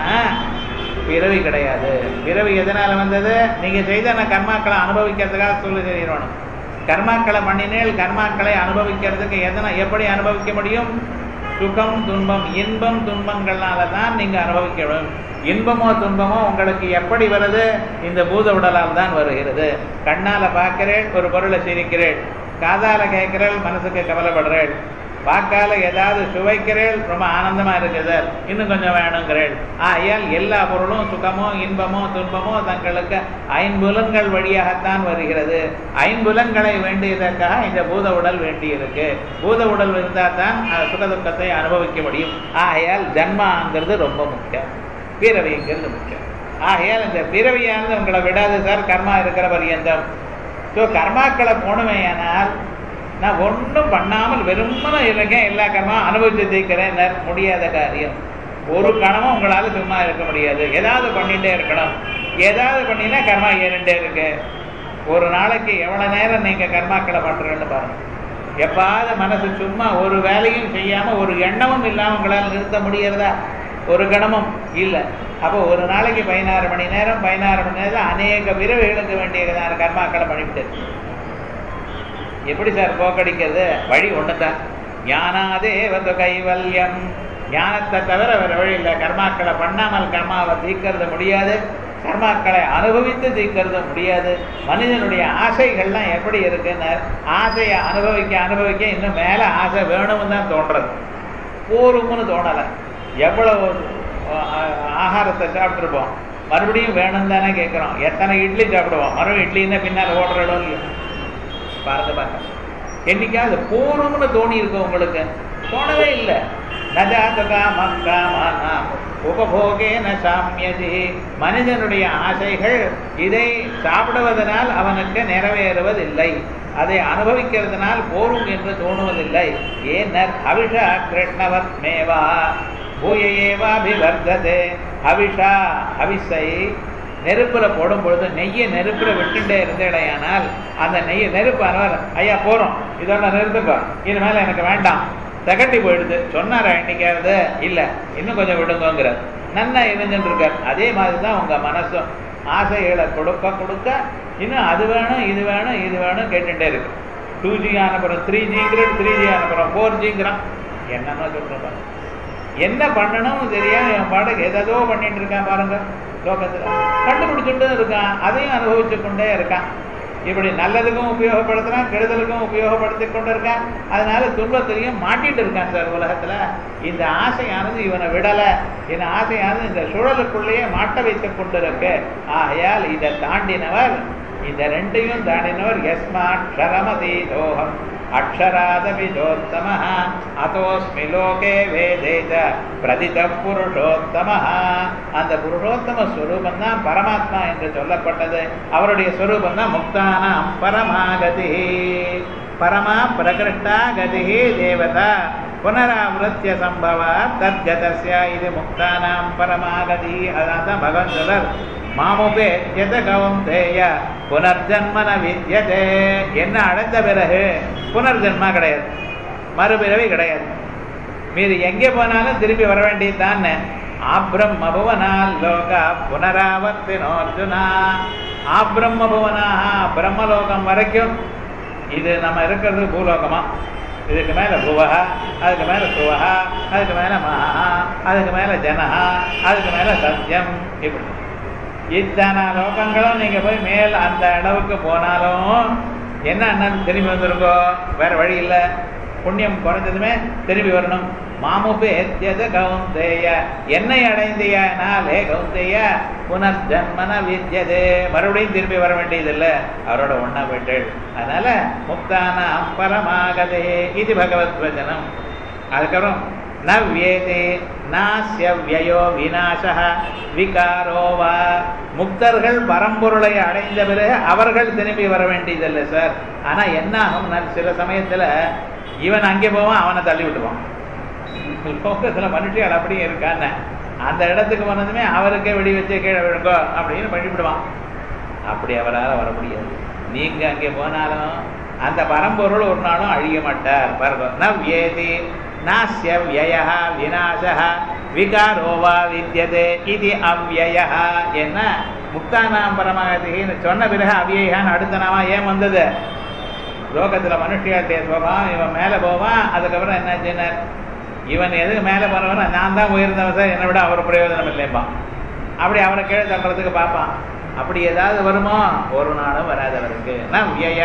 பிறவி கிடையாது பிறவி எதனால வந்தது நீங்க செய்த கர்மாக்களை அனுபவிக்கிறதுக்காக சொல்லி தெரியணும் கர்மாக்களை பண்ணினேல் கர்மாக்களை அனுபவிக்கிறதுக்கு எதனா எப்படி அனுபவிக்க முடியும் சுகம் துன்பம் இன்பம் துன்பங்கள்னால தான் நீங்க அனுபவிக்க வேண்டும் இன்பமோ துன்பமோ உங்களுக்கு எப்படி வருது இந்த பூத உடலால் தான் வருகிறது கண்ணால பார்க்கிறேன் ஒரு பொருளை சிரிக்கிறேன் காதால கேட்கிறேன் மனசுக்கு கவலைப்படுறேன் வாக்கால ஏதாவது சுவைக்கிறேன் ரொம்ப ஆனந்தமா இருக்குது இன்னும் கொஞ்சம் வேணுங்கிறேன் ஆகையால் எல்லா பொருளும் சுகமோ இன்பமோ துன்பமோ தங்களுக்கு ஐம்புலன்கள் வழியாகத்தான் வருகிறது ஐம்புலன்களை வேண்டியதற்காக இந்த பூத உடல் வேண்டியிருக்கு பூத உடல் இருந்தால் தான் சுகதுக்கத்தை அனுபவிக்க முடியும் ஆகையால் ஜன்மாங்கிறது ரொம்ப முக்கியம் பிறவிங்கிறது முக்கியம் ஆகையால் இந்த பிறவியானது உங்களை விடாது சார் கர்மா இருக்கிற பரியந்தம் ஸோ கர்மாக்களை போனவையானால் நான் ஒன்றும் பண்ணாமல் வெறுமன இருக்கேன் எல்லா கர்மம் அனுபவிச்சு தீர்க்கிறேன் முடியாத காரியம் ஒரு கணமும் உங்களால சும்மா இருக்க முடியாது ஏதாவது பண்ணிட்டே இருக்கணும் ஏதாவது பண்ணினா கர்மா ஏறிண்டே இருக்கு ஒரு நாளைக்கு எவ்வளவு நேரம் நீங்க கர்மாக்களை பண்றீங்கன்னு பாருங்க எப்பாவது மனசு சும்மா ஒரு வேலையும் செய்யாம ஒரு எண்ணமும் இல்லாம உங்களால் நிறுத்த முடியறதா ஒரு கணமும் இல்லை அப்போ ஒரு நாளைக்கு பதினாறு மணி நேரம் பதினாறு மணி நேரம் அநேக பிறவைகளுக்கு வேண்டியதான கர்மாக்களை பண்ணிவிட்டு எப்படி சார் போக்கடிக்கிறது வழி ஒண்ணுதான் ஞானாதே வந்து கைவல்யம் ஞானத்தை தவிர வேற வழி இல்லை கர்மாக்களை பண்ணாமல் கர்மாவை தீர்க்கறது முடியாது கர்மாக்களை அனுபவித்து தீர்க்கறது முடியாது மனிதனுடைய ஆசைகள்லாம் எப்படி இருக்குன்னு ஆசையை அனுபவிக்க அனுபவிக்க இன்னும் மேல ஆசை வேணும்னு தான் தோன்றது போரும்னு தோணலை எவ்வளவு ஆ- ஆகாரத்தை சாப்பிட்ருப்போம் மறுபடியும் வேணும் தானே கேட்குறோம் எத்தனை இட்லி சாப்பிடுவோம் மறுபடியும் இட்லின்னா பின்னால் ஓடுற இடம் இல்லையா பாருங்க பாருங்க என்னைக்காவது போகணும்னு தோணி இருக்கு உங்களுக்கு தோணவே இல்லை நஜாதகா மக்காமானா உபபோகேன சாமியதி மனிதனுடைய ஆசைகள் இதை சாப்பிடுவதனால் அவனுக்கு நிறைவேறுவதில்லை அதை அனுபவிக்கிறதுனால் போரும் என்று தோணுவதில்லை ஏனர் அவிஷா கிருஷ்ணவத் மேவா பூயேவாபிவர்த்ததே அவிஷா அவிசை நெருப்புல போடும் பொழுது நெய்யை நெருப்புல விட்டுட்டே இருந்தேடையானால் அந்த நெய்யை நெருப்பானவர் ஐயா போறோம் இதோட நிறுத்துக்கோ இது மேல எனக்கு வேண்டாம் தகட்டி போயிடுது சொன்னாரா இன்னைக்காவது இல்ல இன்னும் கொஞ்சம் விடுங்கோங்கிறார் நன்னா இருந்துட்டு இருக்கார் அதே மாதிரி தான் உங்க மனசும் ஆசைகளை கொடுக்க கொடுக்க இன்னும் அது வேணும் இது வேணும் இது வேணும் கேட்டுட்டே இருக்கு டூ ஜி அனுப்புறோம் த்ரீ ஜிங்கிறோம் த்ரீ ஜி அனுப்புறோம் ஃபோர் ஜிங்கிறான் என்னன்னு சொல்றோம் என்ன பண்ணணும்னு தெரியாம என் பாட்டுக்கு ஏதோ பண்ணிட்டு இருக்கான் பாருங்க லோகத்துல கண்டுபிடிச்சுட்டு இருக்கான் அதையும் அனுபவிச்சு கொண்டே இருக்கான் இப்படி நல்லதுக்கும் உபயோகப்படுத்துறான் கெடுதலுக்கும் உபயோகப்படுத்தி கொண்டு இருக்கான் அதனால துன்பத்திலையும் மாட்டிட்டு இருக்கான் சார் உலகத்துல இந்த ஆசையானது இவனை விடல இந்த ஆசையானது இந்த சுழலுக்குள்ளேயே மாட்ட வைத்துக் கொண்டிருக்கு ஆகையால் இதை தாண்டினவர் இந்த ரெண்டையும் தாண்டினவர் யஸ்மாட்சரமதி தோகம் அக்ஷராதவிதோத்தம அதோஸ்மி லோகே வேதேத பிரதித புருஷோத்தம அந்த புருஷோத்தம ஸ்வரூபம் தான் பரமாத்மா என்று சொல்லப்பட்டது அவருடைய ஸ்வரூபம் தான் முக்தானாம் பரமாகதி பரமா பிரகிருஷ்டா கதி தேவதா புனராவృత్య சம்பவ தத்கதஸ்ய இது முக்தானாம் பரமாகதி அதான் தான் பகவான் சொல்றார் மாமுபேத்யத கவுந்தேய புனர்ஜன்மன வித்யதே என்ன அடைந்த பிறகு புனர்ஜன்மா கிடையாது மறுபிறவி கிடையாது மீது எங்கே போனாலும் திரும்பி வர வேண்டியதுதான் ஆப்ரம்ம புவனால் லோக புனராவர்த்தினோ அர்ஜுனா ஆப்ரம்ம புவனாக பிரம்மலோகம் வரைக்கும் இது நம்ம இருக்கிறது பூலோகமா இதுக்கு மேல புவஹா அதுக்கு மேல சுவஹா அதுக்கு மேல மகா அதுக்கு மேல ஜனஹா அதுக்கு மேல சத்தியம் இப்படி இத்தனை லோகங்களும் நீங்க போய் மேல் அந்த அளவுக்கு போனாலும் என்ன அண்ணன் திரும்பி வந்திருக்கோ வேற வழி இல்லை புண்ணியம் குறைஞ்சதுமே திரும்பி வரணும் மாமுபே எத்தியத கவுந்தேய என்னை அடைந்தியானாலே கவுந்தேய புனர்ஜன்மன வித்யதே மறுபடியும் திரும்பி வர வேண்டியதில்லை அவரோட ஒண்ணா போயிட்டு அதனால முக்தான பரமாகதே இது பகவத் வச்சனம் அதுக்கப்புறம் ந வியேதே நாஸ்ய வியயோ விநாசா விகாரோ வா முக்தர்கள் பரம்பொருளை அடைந்த பிறகு அவர்கள் திரும்பி வர வேண்டியதில்லை சார் ஆனா என்ன ஆகும் சில சமயத்துல இவன் அங்கே போவான் அவனை தள்ளி விட்டுவான் லோகத்துல மனுஷியால் அப்படியே இருக்கான்னு அந்த இடத்துக்கு போனதுமே அவருக்கே வெடி வச்சு கீழே விழுங்கோ அப்படின்னு பண்ணிவிடுவான் அப்படி அவரால் வர முடியாது நீங்க அங்கே போனாலும் அந்த பரம்பொருள் ஒரு நாளும் அழிய மாட்டார் பாருங்க ந வியேதி நாஸ்ய வியய விநாச விகாரோ வா வித்தியதே இது அவ்யய என்ன முக்தானாம் பரமாகதின்னு சொன்ன பிறகு அவ்யயான்னு அடுத்த நாமா ஏன் வந்தது லோகத்துல மனுஷியாட்டிய சுவாவம் இவன் மேல போவான் அதுக்கப்புறம் என்னாச்சுன்னு இவன் எதுக்கு மேல போனவன் நான் தான் உயர்ந்தவன் சார் என்னை விட அவர் பிரயோஜனம் இல்லைப்பான் அப்படி அவரை கீழே தள்ளுறதுக்கு பார்ப்பான் அப்படி ஏதாவது வருமோ ஒரு நாளும் வராது அவருக்கு ந வியய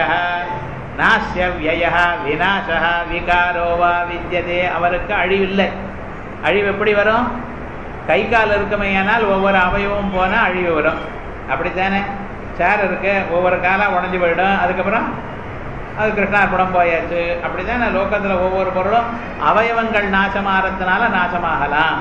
நாசிய வியய விநாசா விகாரோவா வித்தியதே அவருக்கு அழிவில்லை அழிவு எப்படி வரும் கை கால் இருக்குமையானால் ஒவ்வொரு அவயவமும் போனால் அழிவு வரும் அப்படித்தானே சேர் இருக்கு ஒவ்வொரு காலாக உடஞ்சி போயிடும் அதுக்கப்புறம் அது கிருஷ்ணார்பணம் போயாச்சு அப்படித்தானே லோகத்தில் ஒவ்வொரு பொருளும் அவயவங்கள் நாசமாகறதுனால நாசமாகலாம்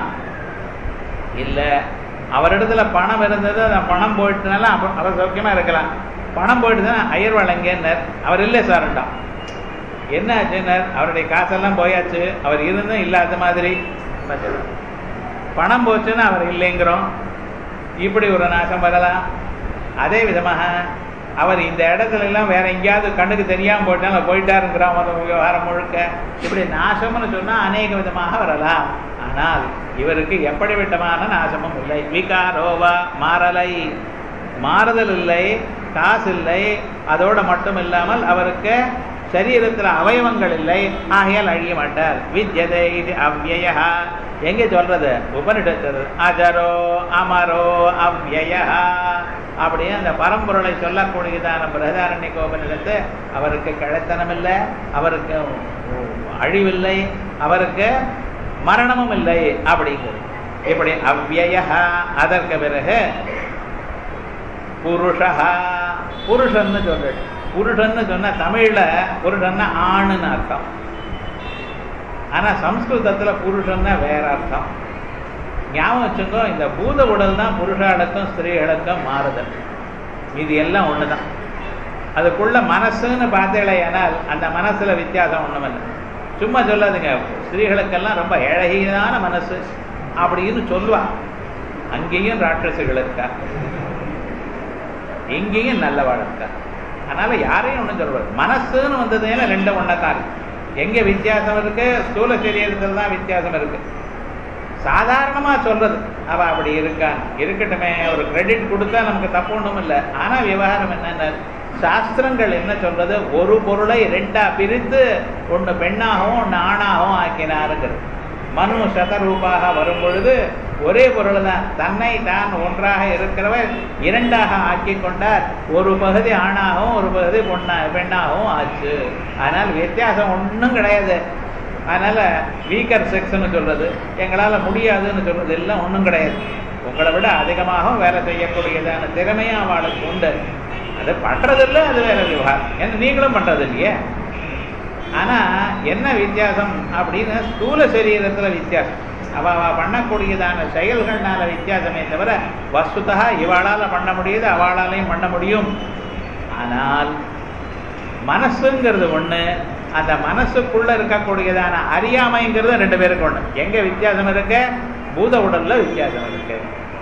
இல்லை அவரிடத்துல பணம் இருந்தது அந்த பணம் போயிட்டுனால அவர் சௌக்கியமாக இருக்கலாம் பணம் போயிட்டுதான் அயர் வழங்கன்னர் அவர் இல்லை சார்ண்டான் என்ன ஆச்சுன்னார் அவருடைய காசெல்லாம் போயாச்சு அவர் இருந்தும் இல்லாத மாதிரி பார்த்தீங்களா? பணம் போச்சுன்னு அவர் இல்லைங்கிறோம் இப்படி ஒரு நாசம் வரலாம் அதே விதமாக அவர் இந்த இடத்துல எல்லாம் வேற எங்கேயாவது கண்ணுக்கு தெரியாம போயிட்டாலும் போயிட்டாருங்கிறான் மொத்த விவகாரம் முழுக்க இப்படி நாசம்னு சொன்னா அநேக விதமாக வரலாம் ஆனால் இவருக்கு எப்படி விட்டமான நாசமும் இல்லை விகாரோவா மாறலை மாறுதல் இல்லை காசு இல்லை அதோட மட்டும் இல்லாமல் அவருக்கு சரீரத்தில் அவயவங்கள் இல்லை ஆகையால் அழிய மாட்டார் வித்யதை இது அவ்யய எங்கே சொல்றது உபனிடத்தில் அஜரோ அமரோ அவ்யய அப்படியே அந்த பரம்பொருளை சொல்லக்கூடியதான பிரதாரண்ய உபனிடத்து அவருக்கு கிழத்தனம் இல்லை அவருக்கு அழிவில்லை அவருக்கு மரணமும் இல்லை அப்படிங்கிறது இப்படி அவ்யய அதற்கு பிறகு புருஷா புருஷன்னு சொல்லு புருஷன்னு சொன்னா தமிழ்ல புருஷன்னா ஆணுன்னு அர்த்தம் ஆனா சம்ஸ்கிருதத்துல புருஷன்னா வேற அர்த்தம் ஞாபகம் வச்சுக்கோ இந்த பூத உடல் தான் புருஷாளுக்கும் ஸ்திரீகளுக்கும் மாறுதல் இது எல்லாம் ஒண்ணுதான் அதுக்குள்ள மனசுன்னு பார்த்தேனால் அந்த மனசுல வித்தியாசம் ஒண்ணுமில்லை சும்மா சொல்லாதுங்க ஸ்திரீகளுக்கெல்லாம் ரொம்ப இழகியதான மனசு அப்படின்னு சொல்லுவா அங்கேயும் ராட்சசுகள் இருக்கா எங்கேயும் நல்லவாழ் இருக்கா அதனால யாரையும் ஒன்றும் சொல்றது மனசுன்னு வந்ததுனால ரெண்டும் ஒன்றத்தான் இருக்கு எங்க வித்தியாசம் இருக்கு ஸ்தூல சரீரத்தில் தான் வித்தியாசம் இருக்கு சாதாரணமா சொல்றது அவ அப்படி இருக்கான் இருக்கட்டுமே ஒரு கிரெடிட் கொடுத்தா நமக்கு தப்பு ஒன்றும் இல்லை ஆனா விவகாரம் என்னென்ன சாஸ்திரங்கள் என்ன சொல்றது ஒரு பொருளை ரெண்டா பிரித்து ஒன்று பெண்ணாகவும் ஒன்று ஆணாகவும் ஆக்கினாருங்கிறது மனு சதரூபாக வரும் பொழுது ஒரே பொருள் தான் தன்னை தான் ஒன்றாக இருக்கிறவர் இரண்டாக ஆக்கி கொண்டார் ஒரு பகுதி ஆணாகவும் ஒரு பகுதி பொண்ணா பெண்ணாகவும் ஆச்சு அதனால் வித்தியாசம் ஒன்றும் கிடையாது அதனால வீக்கர் செக்ஸ்னு சொல்றது எங்களால முடியாதுன்னு சொல்றது எல்லாம் ஒன்றும் கிடையாது உங்களை விட அதிகமாகவும் வேலை செய்யக்கூடியதான திறமையும் அவளுக்கு உண்டு அது பண்றதில்ல அது வேற விவகாரம் ஏன்னா நீங்களும் பண்றது இல்லையே ஆனா என்ன வித்தியாசம் அப்படின்னு ஸ்தூல சரீரத்துல வித்தியாசம் அவ அவ பண்ணக்கூடியதான செயல்கள்னால வித்தியாசமே தவிர வஸ்துதா இவாளால பண்ண முடியுது அவளாலையும் பண்ண முடியும் ஆனால் மனசுங்கிறது ஒண்ணு அந்த மனசுக்குள்ள இருக்கக்கூடியதான அறியாமைங்கிறது ரெண்டு பேருக்கு ஒண்ணு எங்க வித்தியாசம் இருக்கு பூத உடல்ல வித்தியாசம் இருக்கு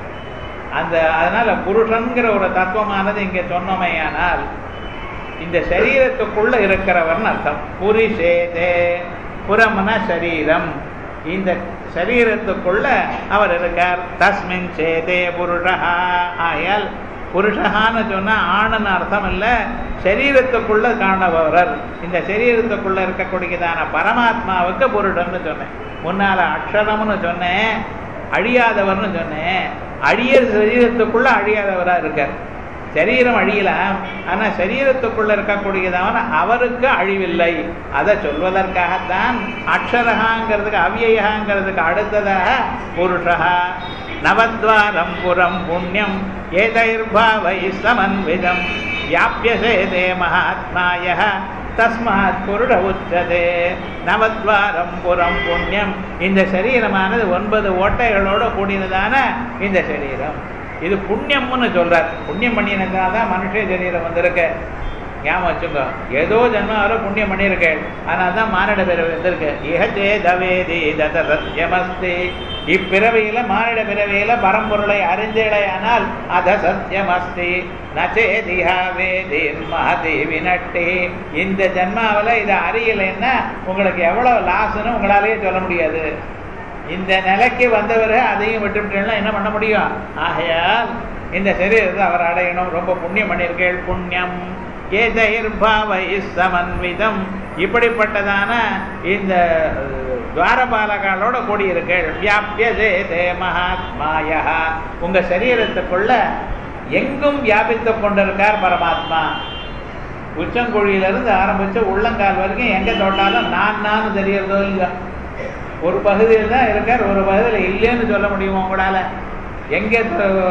அந்த அதனால புருஷன்கிற ஒரு தத்துவமானது இங்க சொன்னோமையானால் இந்த சரீரத்துக்குள்ள இருக்கிறவர்னு அர்த்தம் புரிஷேதே புறமன சரீரம் இந்த சரீரத்துக்குள்ள அவர் இருக்கார் தஸ்மின் சேதே புருஷா ஆயால் புருஷகான்னு சொன்னா ஆணுன்னு அர்த்தம் இல்ல சரீரத்துக்குள்ள காணபவரர் இந்த சரீரத்துக்குள்ள இருக்கக்கூடியதான பரமாத்மாவுக்கு புருஷன்னு சொன்னேன் முன்னால அக்ஷரம்னு சொன்னேன் அழியாதவர்னு சொன்னேன் அழிய சரீரத்துக்குள்ள அழியாதவரா இருக்கார் சரீரம் அழியலாம் ஆனா சரீரத்துக்குள்ள இருக்கக்கூடியதான அவருக்கு அழிவில்லை அதை சொல்வதற்காகத்தான் அக்ஷரகாங்கிறதுக்கு அவ்யயகாங்கிறதுக்கு அடுத்ததாக புருஷா நவத்வாரம் புறம் புண்ணியம் ஏதைர்பாவை சமன்விதம் வியாபியசேதே மகாத்மாய தஸ்மாத் புருட உச்சதே நவத்வாரம் புறம் புண்ணியம் இந்த சரீரமானது ஒன்பது ஓட்டைகளோட கூடினதான இந்த சரீரம் இது புண்ணியம்னு சொல்றார் புண்ணியம் பண்ணினதுனால தான் மனுஷ சரீரம் வந்திருக்கு ஞாபகம் வச்சுக்கோ ஏதோ ஜென்மாவில் புண்ணியம் பண்ணியிருக்கேள் ஆனால் தான் மானிட பிறவி வந்திருக்கு இஹச்சே தவேதி தத சத்தியமஸ்தி இப்பிறவியில மானிட பிறவியில பரம்பொருளை அறிந்தேளையானால் அத சத்தியமஸ்தி நச்சேதிஹா வேதீன் மகதி வினட்டி இந்த ஜென்மாவில் இதை அறியலைன்னா உங்களுக்கு எவ்வளவு லாஸ்ன்னு உங்களாலேயே சொல்ல முடியாது இந்த நிலைக்கு வந்தவர் அதையும் விட்டுவிட்டேன்னா என்ன பண்ண முடியும் ஆகையால் இந்த சரீரத்தை அவர் அடையணும் ரொம்ப புண்ணியம் பண்ணியிருக்கேள் புண்ணியம் ஏதைர்பாவை சமன்விதம் இப்படிப்பட்டதான இந்த துவாரபாலகாலோட கூடியிருக்கேள் வியாபியதே தே மகாத்மாய உங்க சரீரத்துக்குள்ள எங்கும் வியாபித்து கொண்டிருக்கார் பரமாத்மா உச்சங்குழியிலிருந்து ஆரம்பிச்சு உள்ளங்கால் வரைக்கும் எங்க தொட்டாலும் நான் நான் தெரியறதோ இல்லையோ ஒரு பகுதியில் தான் இருக்கார் ஒரு பகுதியில் இல்லைன்னு சொல்ல முடியுமா உங்களால எங்கே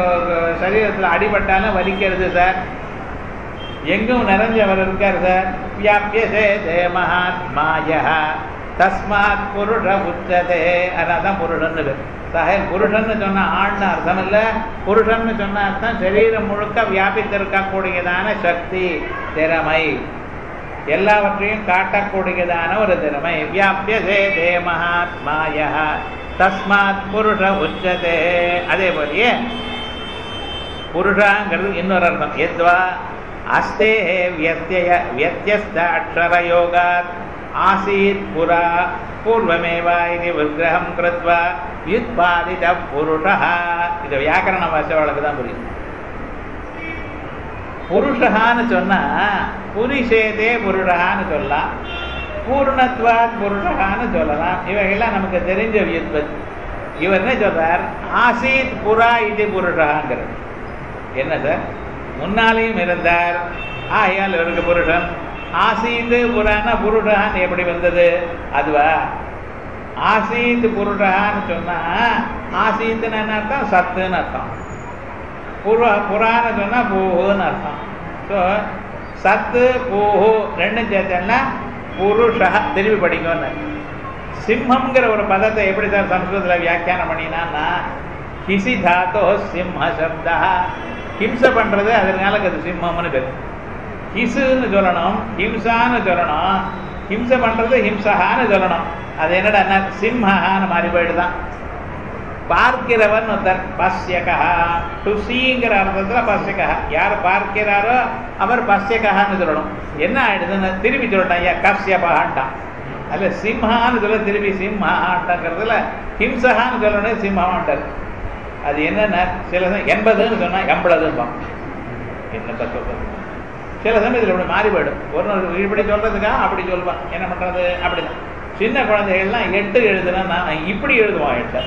சரீரத்தில் அடிபட்டாலும் வலிக்கிறது சார் எங்கும் நிறைஞ்சவர் இருக்கார் சார் வியாபியசே தே மகாத்மாய தஸ்மாத் புருஷ உச்சதே அதான் புருஷன்னு பேர் சஹல் புருஷன்னு சொன்ன ஆண்னு அர்த்தம் இல்லை புருஷன்னு சொன்ன அர்த்தம் சரீரம் முழுக்க வியாபித்திருக்கக்கூடியதான சக்தி திறமை எல்லாவற்றையும் காட்டக்கூடியதான ஒரு திறமை வியாபியதே தே மகாத்மாய தஸ்மாத் புருஷ உச்சதே அதே போலயே புருஷாங்கிறது இன்னொரு அர்த்தம் எத்வா அஸ்தே வியத்திய வியத்தியஸ்த அக்ஷர யோகாத் ஆசீத் புரா பூர்வமேவா இது விக்கிரகம் கிருத்வா யுத்பாதித புருஷா இது வியாக்கரண வாசவளுக்கு தான் புரியும் புருஷகான்னு சொன்னா புரிஷேதே புருஷகான்னு சொல்லலாம் பூர்ணத்வாத் புருஷகான்னு சொல்லலாம் இவைகள்லாம் நமக்கு தெரிஞ்ச வியுத்பத் இவர் என்ன சொல்றார் ஆசீத் புரா இது புருஷகாங்கிறது என்ன சார் முன்னாலேயும் இருந்தார் ஆயால் இவருக்கு புருஷன் ஆசீத்து புரான புருஷான்னு எப்படி வந்தது அதுவா ஆசீத் புருஷான்னு சொன்னா ஆசீத்துன்னு என்ன அர்த்தம் சத்துன்னு அர்த்தம் புற புறான சொன்னா பூஹுன்னு அர்த்தம் ஸோ சத்து பூஹு ரெண்டும் சேர்த்தேன்னா புருஷா திருப்பி படிக்கணும்னு சிம்மம்ங்கிற ஒரு பதத்தை எப்படி சார் சம்ஸ்கிருதத்தில் வியாக்கியானம் பண்ணினான்னா ஹிசி தாத்தோ சிம்ம சப்தா ஹிம்சை பண்றது அதனால அது சிம்மம்னு பேர் ஹிசுன்னு சொல்லணும் ஹிம்சான்னு சொல்லணும் ஹிம்சை பண்றது ஹிம்சஹான்னு சொல்லணும் அது என்னடா சிம்மஹான்னு மாறி போயிடுதான் பார்க்கிறவன் ஒருத்தர் பஸ்யகா டு சீங்கிற அர்த்தத்துல பஸ்யகா யார் பார்க்கிறாரோ அவர் பஸ்யகான்னு சொல்லணும் என்ன ஆயிடுதுன்னு திருப்பி சொல்லட்டான் ஐயா கஸ்யபான்ட்டான் அல்ல சிம்ஹான்னு சொல்ல திருப்பி சிம்ஹான்ட்டாங்கிறதுல ஹிம்சஹான்னு சொல்லணும் சிம்ஹான்ட்டார் அது என்னென்ன சில சமயம் எண்பதுன்னு சொன்னா எண்பதும்பான் என்ன சொல்றது சில சமயம் இதில் இப்படி மாறி போயிடும் ஒரு நாள் இப்படி சொல்றதுக்கா அப்படி சொல்லுவான் என்ன பண்றது அப்படிதான் சின்ன குழந்தைகள்லாம் எட்டு எழுதுனா நான் இப்படி எழுதுவான் எட்டை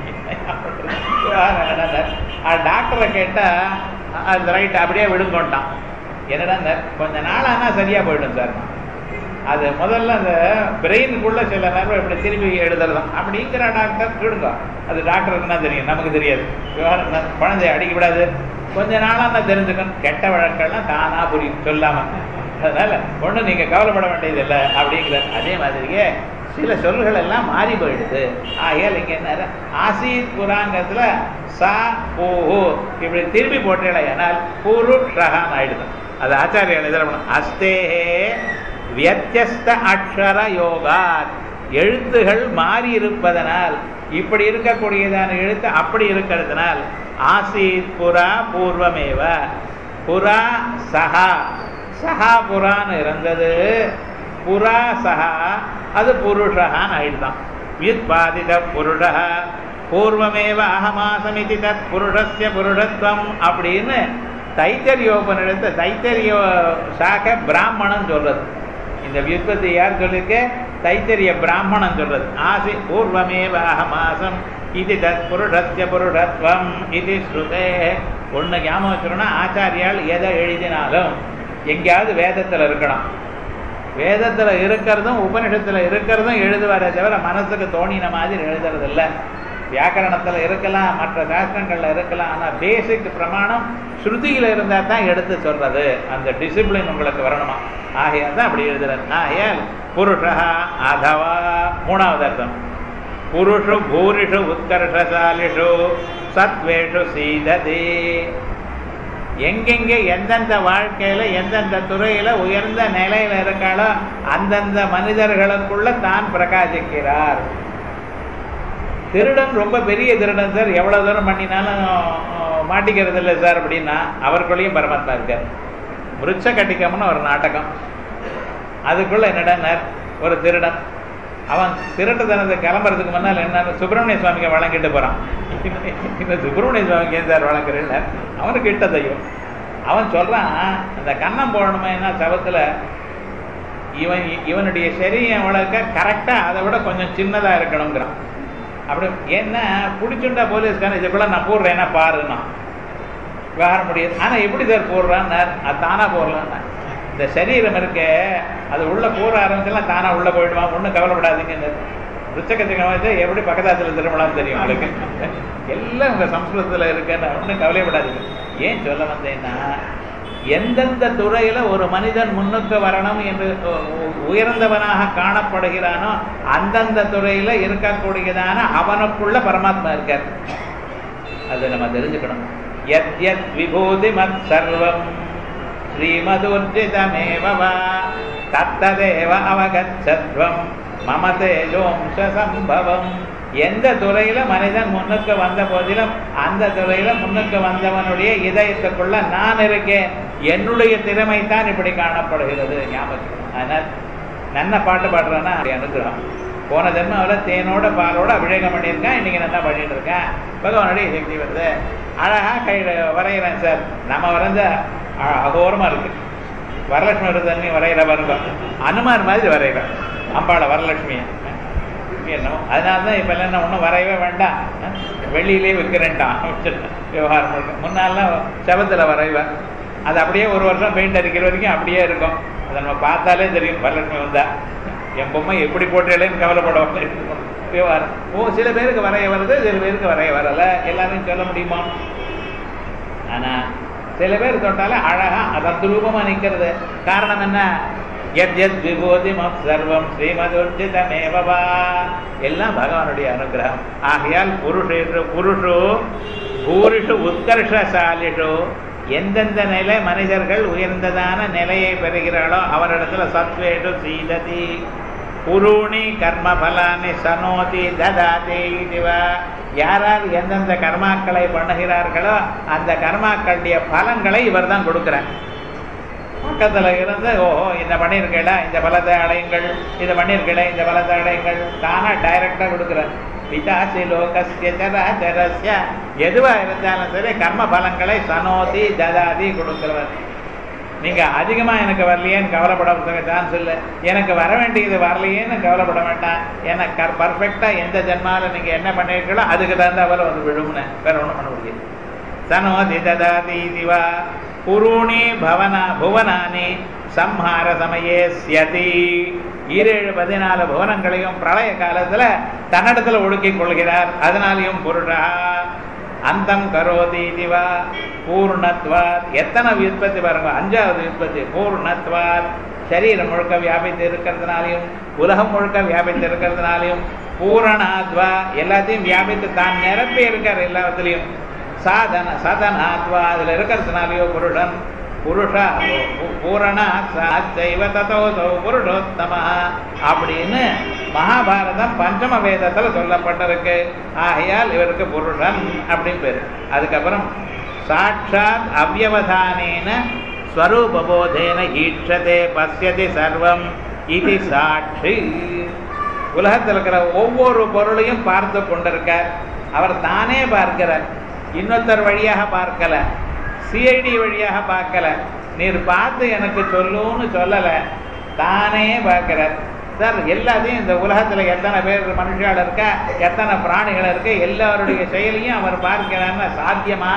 டாக்டரை கேட்டா அது ரைட் அப்படியே விடுங்கோட்டான் என்னடா கொஞ்ச நாள் ஆனா சரியா போயிடும் சார் அது முதல்ல அந்த பிரெயினுக்குள்ள சில நேரம் இப்படி திரும்பி எழுதலாம் அப்படிங்கிற டாக்டர் விடுங்க அது டாக்டருக்கு தான் தெரியும் நமக்கு தெரியாது விவகாரம் குழந்தைய அடிக்க விடாது கொஞ்ச நாளா நான் தெரிஞ்சுக்கணும் கெட்ட வழக்கெல்லாம் தானா புரியும் சொல்லாம அதனால ஒண்ணு நீங்க கவலைப்பட வேண்டியது இல்லை அப்படிங்கிற அதே மாதிரியே சில சொல்கள் எல்லாம் மாறி போயிடுது ஆகையால் இங்க என்ன ஆசீத் புராங்கத்துல சா பூஹு இப்படி திரும்பி போட்டேனால் புருஷகான் ஆயிடுது அது ஆச்சாரிய எழுதணும் அஸ்தேஹே வியத்தியஸ்த அக்ஷர யோகாத் எழுத்துகள் மாறி இருப்பதனால் இப்படி இருக்கக்கூடியதான எழுத்து அப்படி இருக்கிறதுனால் ஆசீத் புறா பூர்வமேவ புறா சஹா சஹா புறான்னு இருந்தது புறா சஹா அது புருஷகான்னு ஆயிடுதான் வியுத்பாதித புருஷ பூர்வமேவ அகமாசமிதி தத் புருஷஸ்ய புருஷத்வம் அப்படின்னு தைத்தரியோபனிடத்த தைத்தரிய சாக பிராமணன் சொல்றது இந்த வியுற்பத்தி யார் சொல்லிருக்க தைத்தரிய பிராமணன் சொல்றது ஆசி பூர்வமேவ அகமாசம் இது தத் புருஷஸ்ய புருஷத்வம் இது ஸ்ருதே ஒன்று ஞாபகம் வச்சுக்கணும்னா ஆச்சாரியால் எதை எழுதினாலும் எங்கேயாவது வேதத்தில் இருக்கணும் வேதத்துல இருக்கிறதும் உபனிஷத்துல இருக்கிறதும் எழுதுவாரே தவிர மனசுக்கு தோணின மாதிரி எழுதுறது இல்லை வியாக்கரணத்துல இருக்கலாம் மற்ற சாஸ்திரங்கள்ல இருக்கலாம் ஆனா பேசிக் பிரமாணம் ஸ்ருதியில இருந்தா தான் எடுத்து சொல்றது அந்த டிசிப்ளின் உங்களுக்கு வரணுமா ஆகையால் தான் அப்படி எழுதுறது ஆகையால் புருஷா அதவா மூணாவது அர்த்தம் புருஷு பூரிஷு உத்கர்ஷசாலிஷு சத்வேஷு சீததே எங்கெங்க எந்தெந்த வாழ்க்கையில எந்தெந்த துறையில உயர்ந்த நிலையில இருக்காளோ அந்தந்த மனிதர்களுக்குள்ள தான் பிரகாசிக்கிறார் திருடன் ரொம்ப பெரிய திருடன் சார் எவ்வளவு தூரம் பண்ணினாலும் மாட்டிக்கிறது இல்லை சார் அப்படின்னா அவருக்குள்ளேயும் பரமாத்மா இருக்கார் விருட்ச கட்டிக்கம்னு ஒரு நாடகம் அதுக்குள்ள என்னடா ஒரு திருடன் அவன் திருட்டுத்தனத்தை கிளம்புறதுக்கு முன்னால் என்ன சுப்பிரமணிய சுவாமிக்கு வழங்கிட்டு போறான் இந்த சுப்பிரமணிய சுவாமிக்கு ஏன் சார் வழங்குறேன் அவனுக்கு இட்ட தெய்வம் அவன் சொல்றான் அந்த கண்ணம் போடணுமேனா சவத்துல இவன் இவனுடைய சரீரம் வளர்க்க கரெக்டா அதை விட கொஞ்சம் சின்னதா இருக்கணுங்கிறான் அப்படி என்ன பிடிச்சுண்டா போலீஸ்காரன் இதுக்குள்ள நான் போடுறேன்னா பாருன்னா விவகாரம் முடியாது ஆனா எப்படி சார் போடுறான்னு அது தானா போடலான்னு இந்த சரீரம் இருக்க அது உள்ள போற ஆரம்பிச்செல்லாம் தானா உள்ள போயிடுவான் ஒன்றும் கவலைப்படாதீங்க ருச்சகத்துக்கு வச்சு எப்படி பக்கதாத்துல திரும்பலாம் தெரியும் உங்களுக்கு எல்லாம் உங்க சம்ஸ்கிருதத்துல இருக்குன்னு ஒன்றும் கவலைப்படாதீங்க ஏன் சொல்ல வந்தேன்னா எந்தெந்த துறையில ஒரு மனிதன் முன்னுக்கு வரணும் என்று உயர்ந்தவனாக காணப்படுகிறானோ அந்தந்த துறையில இருக்கக்கூடியதான அவனுக்குள்ள பரமாத்மா இருக்கார் அதை நம்ம தெரிஞ்சுக்கணும் எத் எத் விபூதி மத் சர்வம் ஸ்ரீமதுர்ஜிதமேவ தத்ததேவ அவகச்சத்வம் மம தேஜோம்ச சம்பவம் எந்த துறையில மனிதன் முன்னுக்கு வந்த போதிலும் அந்த துறையில முன்னுக்கு வந்தவனுடைய இதயத்துக்குள்ள நான் இருக்கேன் என்னுடைய திறமை தான் இப்படி காணப்படுகிறது ஞாபகம் அதனால் நல்ல பாட்டு பாடுறேன்னா அப்படி அனுகிரகம் போன ஜென்மம் அவரை தேனோட பாலோட அபிஷேகம் பண்ணியிருக்கேன் இன்னைக்கு நல்லா பண்ணிட்டு இருக்கேன் பகவானுடைய சக்தி வருது அழகா கையில் வரைகிறேன் சார் நம்ம வரைஞ்ச அ- அகோரமா இருக்கு வரலட்சுமி விருதன்னி வரைகிற வருங்க அனுமார் மாதிரி வரைகிறேன் அம்பாளை வரலட்சுமியை என்னமோ அதனால தான் இப்போ என்ன ஒன்றும் வரையவே வேண்டாம் வெளியிலே விற்கிறேன்ட்டான் விவகாரம் முழுக்க முன்னாலாம் செவத்தில் வரைவேன் அது அப்படியே ஒரு வருஷம் பெயிண்ட் அடிக்கிற வரைக்கும் அப்படியே இருக்கும் அதை நம்ம பார்த்தாலே தெரியும் வரலட்சுமி வந்தா என் பொம்மை எப்படி போட்டேன்னு கவலைப்பட வேண்டியிருக்கும் விவகாரம் ஓ சில பேருக்கு வரைய வருது சில பேருக்கு வரைய வரல எல்லாரையும் சொல்ல முடியுமா ஆனா சில பேர் தொட்டாலே அழகா அதத்ரூபமா நிக்கிறது காரணம் என்ன எத் எத் விபூதிமம் சர்வம் ஸ்ரீமதுர்ஜிதமேவா எல்லாம் பகவானுடைய அனுகிரகம் ஆகையால் புருஷேஷு புருஷோ பூரிஷு உத்கர்ஷசாலிஷு எந்தெந்த நிலை மனிதர்கள் உயர்ந்ததான நிலையை பெறுகிறாளோ அவரிடத்துல சத்வேஷு சீததி புருணி கர்ம பலானி சனோதி ததாதி இதுவா யாரார் எந்தெந்த கர்மாக்களை பண்ணுகிறார்களோ அந்த கர்மாக்களுடைய பலன்களை இவர் தான் கொடுக்கிறார் பக்கத்துல இருந்து ஓஹோ இந்த பண்ணியிருக்கல இந்த பலத்தை அடையுங்கள் இது பண்ணியிருக்கல இந்த பலத்தை அடையுங்கள் தானா டைரக்டா கொடுக்கிறார் பிதாசி லோகஸ்ய சராச்சரஸ்ய எதுவா இருந்தாலும் சரி கர்ம பலன்களை சனோதி ததாதி கொடுக்கிறவர் நீங்க அதிகமா எனக்கு வரலையேன்னு கவலைப்பட சான்ஸ் இல்லை எனக்கு வர வேண்டியது வரலையேன்னு கவலைப்பட வேண்டாம் ஏன்னா பர்ஃபெக்டா எந்த ஜென்மால நீங்க என்ன பண்ணிருக்கீங்களோ அதுக்கு தகுந்த போல வந்து விழும்னு வேற ஒண்ணும் பண்ண முடியாது சனோதி ததாதி திவா புருணி பவனா புவனானி சம்ஹார சமயே ஸ்யதி ஈரேழு பதினாலு புவனங்களையும் பிரளய காலத்துல தன்னிடத்துல ஒடுக்கிக் கொள்கிறார் அதனாலையும் புருஷா அந்தம் கரோதி திவா பூர்ணத்வாத் எத்தனை வியுற்பத்தி பாருங்க அஞ்சாவது வியுற்பத்தி பூர்ணத்வாத் சரீரம் முழுக்க வியாபித்து இருக்கிறதுனாலையும் உலகம் முழுக்க வியாபித்து இருக்கிறதுனாலையும் பூரணாத்வா எல்லாத்தையும் வியாபித்து தான் நிரப்பி இருக்கார் எல்லாத்துலயும் சாதன சதனாத்வா அதுல இருக்கிறதுனாலயோ புருஷன் புருஷா பூரணா சாச்சைவ ததோதோ புருஷோத்தம அப்படின்னு மகாபாரதம் பஞ்சம வேதத்துல சொல்லப்பட்டிருக்கு ஆகையால் இவருக்கு புருஷன் அப்படின்னு பேரு அதுக்கப்புறம் சாட்சாத் அவ்வவதானேன ஸ்வரூபபோதேன ஈட்சதே பசியதி சர்வம் இது சாட்சி உலகத்தில் இருக்கிற ஒவ்வொரு பொருளையும் பார்த்து கொண்டிருக்கார் அவர் தானே பார்க்கிறார் இன்னொருத்தர் வழியாக பார்க்கல சிஐடி வழியாக பார்க்கல நீர் பார்த்து எனக்கு சொல்லுன்னு சொல்லல தானே பார்க்கிறார் சார் எல்லாத்தையும் இந்த உலகத்துல எத்தனை பேர் மனுஷால் இருக்கா எத்தனை பிராணிகள் இருக்கு எல்லாருடைய செயலையும் அவர் பார்க்கிறார்னா சாத்தியமா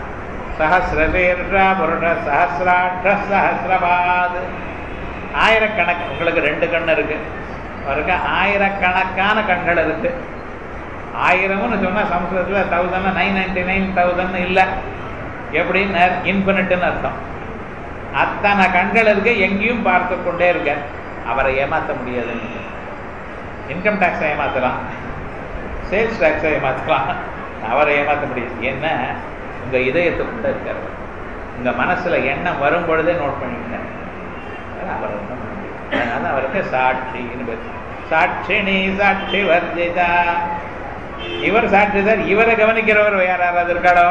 சஹசிரதீர்ஷா புருஷ சஹசிராட்ச சஹசிரபாத் ஆயிரக்கணக்கு உங்களுக்கு ரெண்டு கண் இருக்கு அவருக்கு ஆயிரக்கணக்கான கண்கள் இருக்கு ஆயிரம்னு சொன்னா சம்ஸ்கிருதத்தில் thousand nine ninety nine thousand இல்லை எப்படின்னு இன்ஃபினிட்னு அர்த்தம் அத்தனை கண்கள் இருக்கு எங்கேயும் பார்த்து கொண்டே இருக்க அவரை ஏமாற்ற முடியாது இன்கம் டேக்ஸை ஏமாத்தலாம் சேல்ஸ் டேக்ஸை ஏமாத்தலாம் அவரை ஏமாற்ற முடியாது என்ன உங்க இதயத்துக்குள்ள இருக்கார் உங்க மனசுல எண்ணம் வரும் பொழுதே நோட் பண்ணிக்கிட்டேன் அவர் ஒன்றும் பண்ண முடியாது அதனால அவருக்கு சாட்சின்னு பேர் சாட்சிணி சாட்சி வர்ஜிதா இவர் சாட்சிதார் இவரை கவனிக்கிறவர் வேற யாராவது இருக்காடோ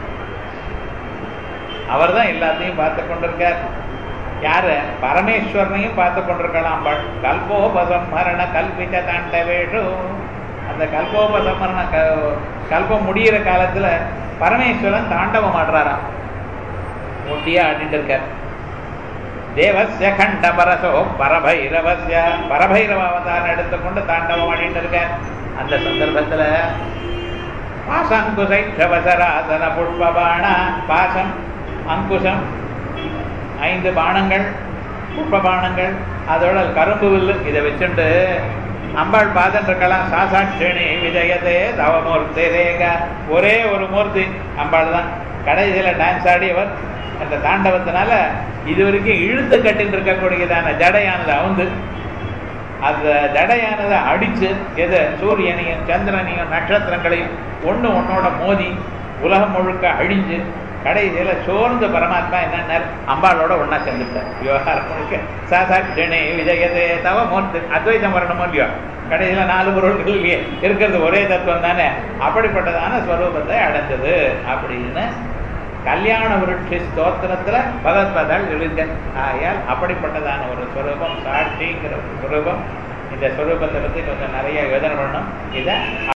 அவர் தான் எல்லாத்தையும் பார்த்து கொண்டிருக்கார் யாரு பரமேஸ்வரனையும் பார்த்து கொண்டிருக்கலாம் பட் கல்போபசம்ஹரண கல்பித்த தாண்டவேஷு அந்த கல்போபசம்ஹரண க கல்பம் முடிகிற காலத்துல பரமேஸ்வரன் தாண்டவம் ஆடுறாராம் முட்டியா ஆடிட்டு இருக்கார் தேவசிய கண்ட பரசோ பரபைரவசிய பரபைரவ அவதாரம் எடுத்துக்கொண்டு தாண்டவம் ஆடிட்டு இருக்கார் அந்த சந்தர்ப்பத்துல பாசங்குசை ஷவசராசன புஷ்பபாண பாசம் அங்குசம் ஐந்து பானங்கள் புஷ்ப பானங்கள் அதோட கரும்பு வில்லு இதை வச்சுட்டு அம்பாள் பாதம் இருக்கலாம் சாசாட்சிணி விஜயதே தவமூர்த்தி ரேக ஒரே ஒரு மூர்த்தி அம்பாள் தான் கடைசியில் டான்ஸ் ஆடியவர் அந்த தாண்டவத்தினால இது வரைக்கும் இழுத்து கட்டின்னு இருக்கக்கூடியதான ஜடையானது அவுந்து அந்த ஜடையானதை அடிச்சு எது சூரியனையும் சந்திரனையும் நட்சத்திரங்களையும் ஒன்று ஒன்னோட மோதி உலகம் முழுக்க அழிஞ்சு கடைசியில சோர்ந்து பரமாத்மா என்ன அம்பாளோட ஒன்னா சேர்ந்துட்டார் விவகாரம் முழுக்க சாசாட்சணே விஜயதே தவ மூர்த்தி அத்வைதம் வரணுமோ இல்லையோ கடைசியில நாலு பொருள்கள் இல்லையே இருக்கிறது ஒரே தத்துவம் தானே அப்படிப்பட்டதான ஸ்வரூபத்தை அடைஞ்சது அப்படின்னு கல்யாண விருட்சி ஸ்தோத்திரத்துல பகவத்பதால் எழுத ஆயால் அப்படிப்பட்டதான ஒரு ஸ்வரூபம் சாட்சிங்கிற ஒரு ஸ்வரூபம் இந்த ஸ்வரூபத்தை பத்தி கொஞ்சம் நிறைய யோஜனை பண்ணணும் இதை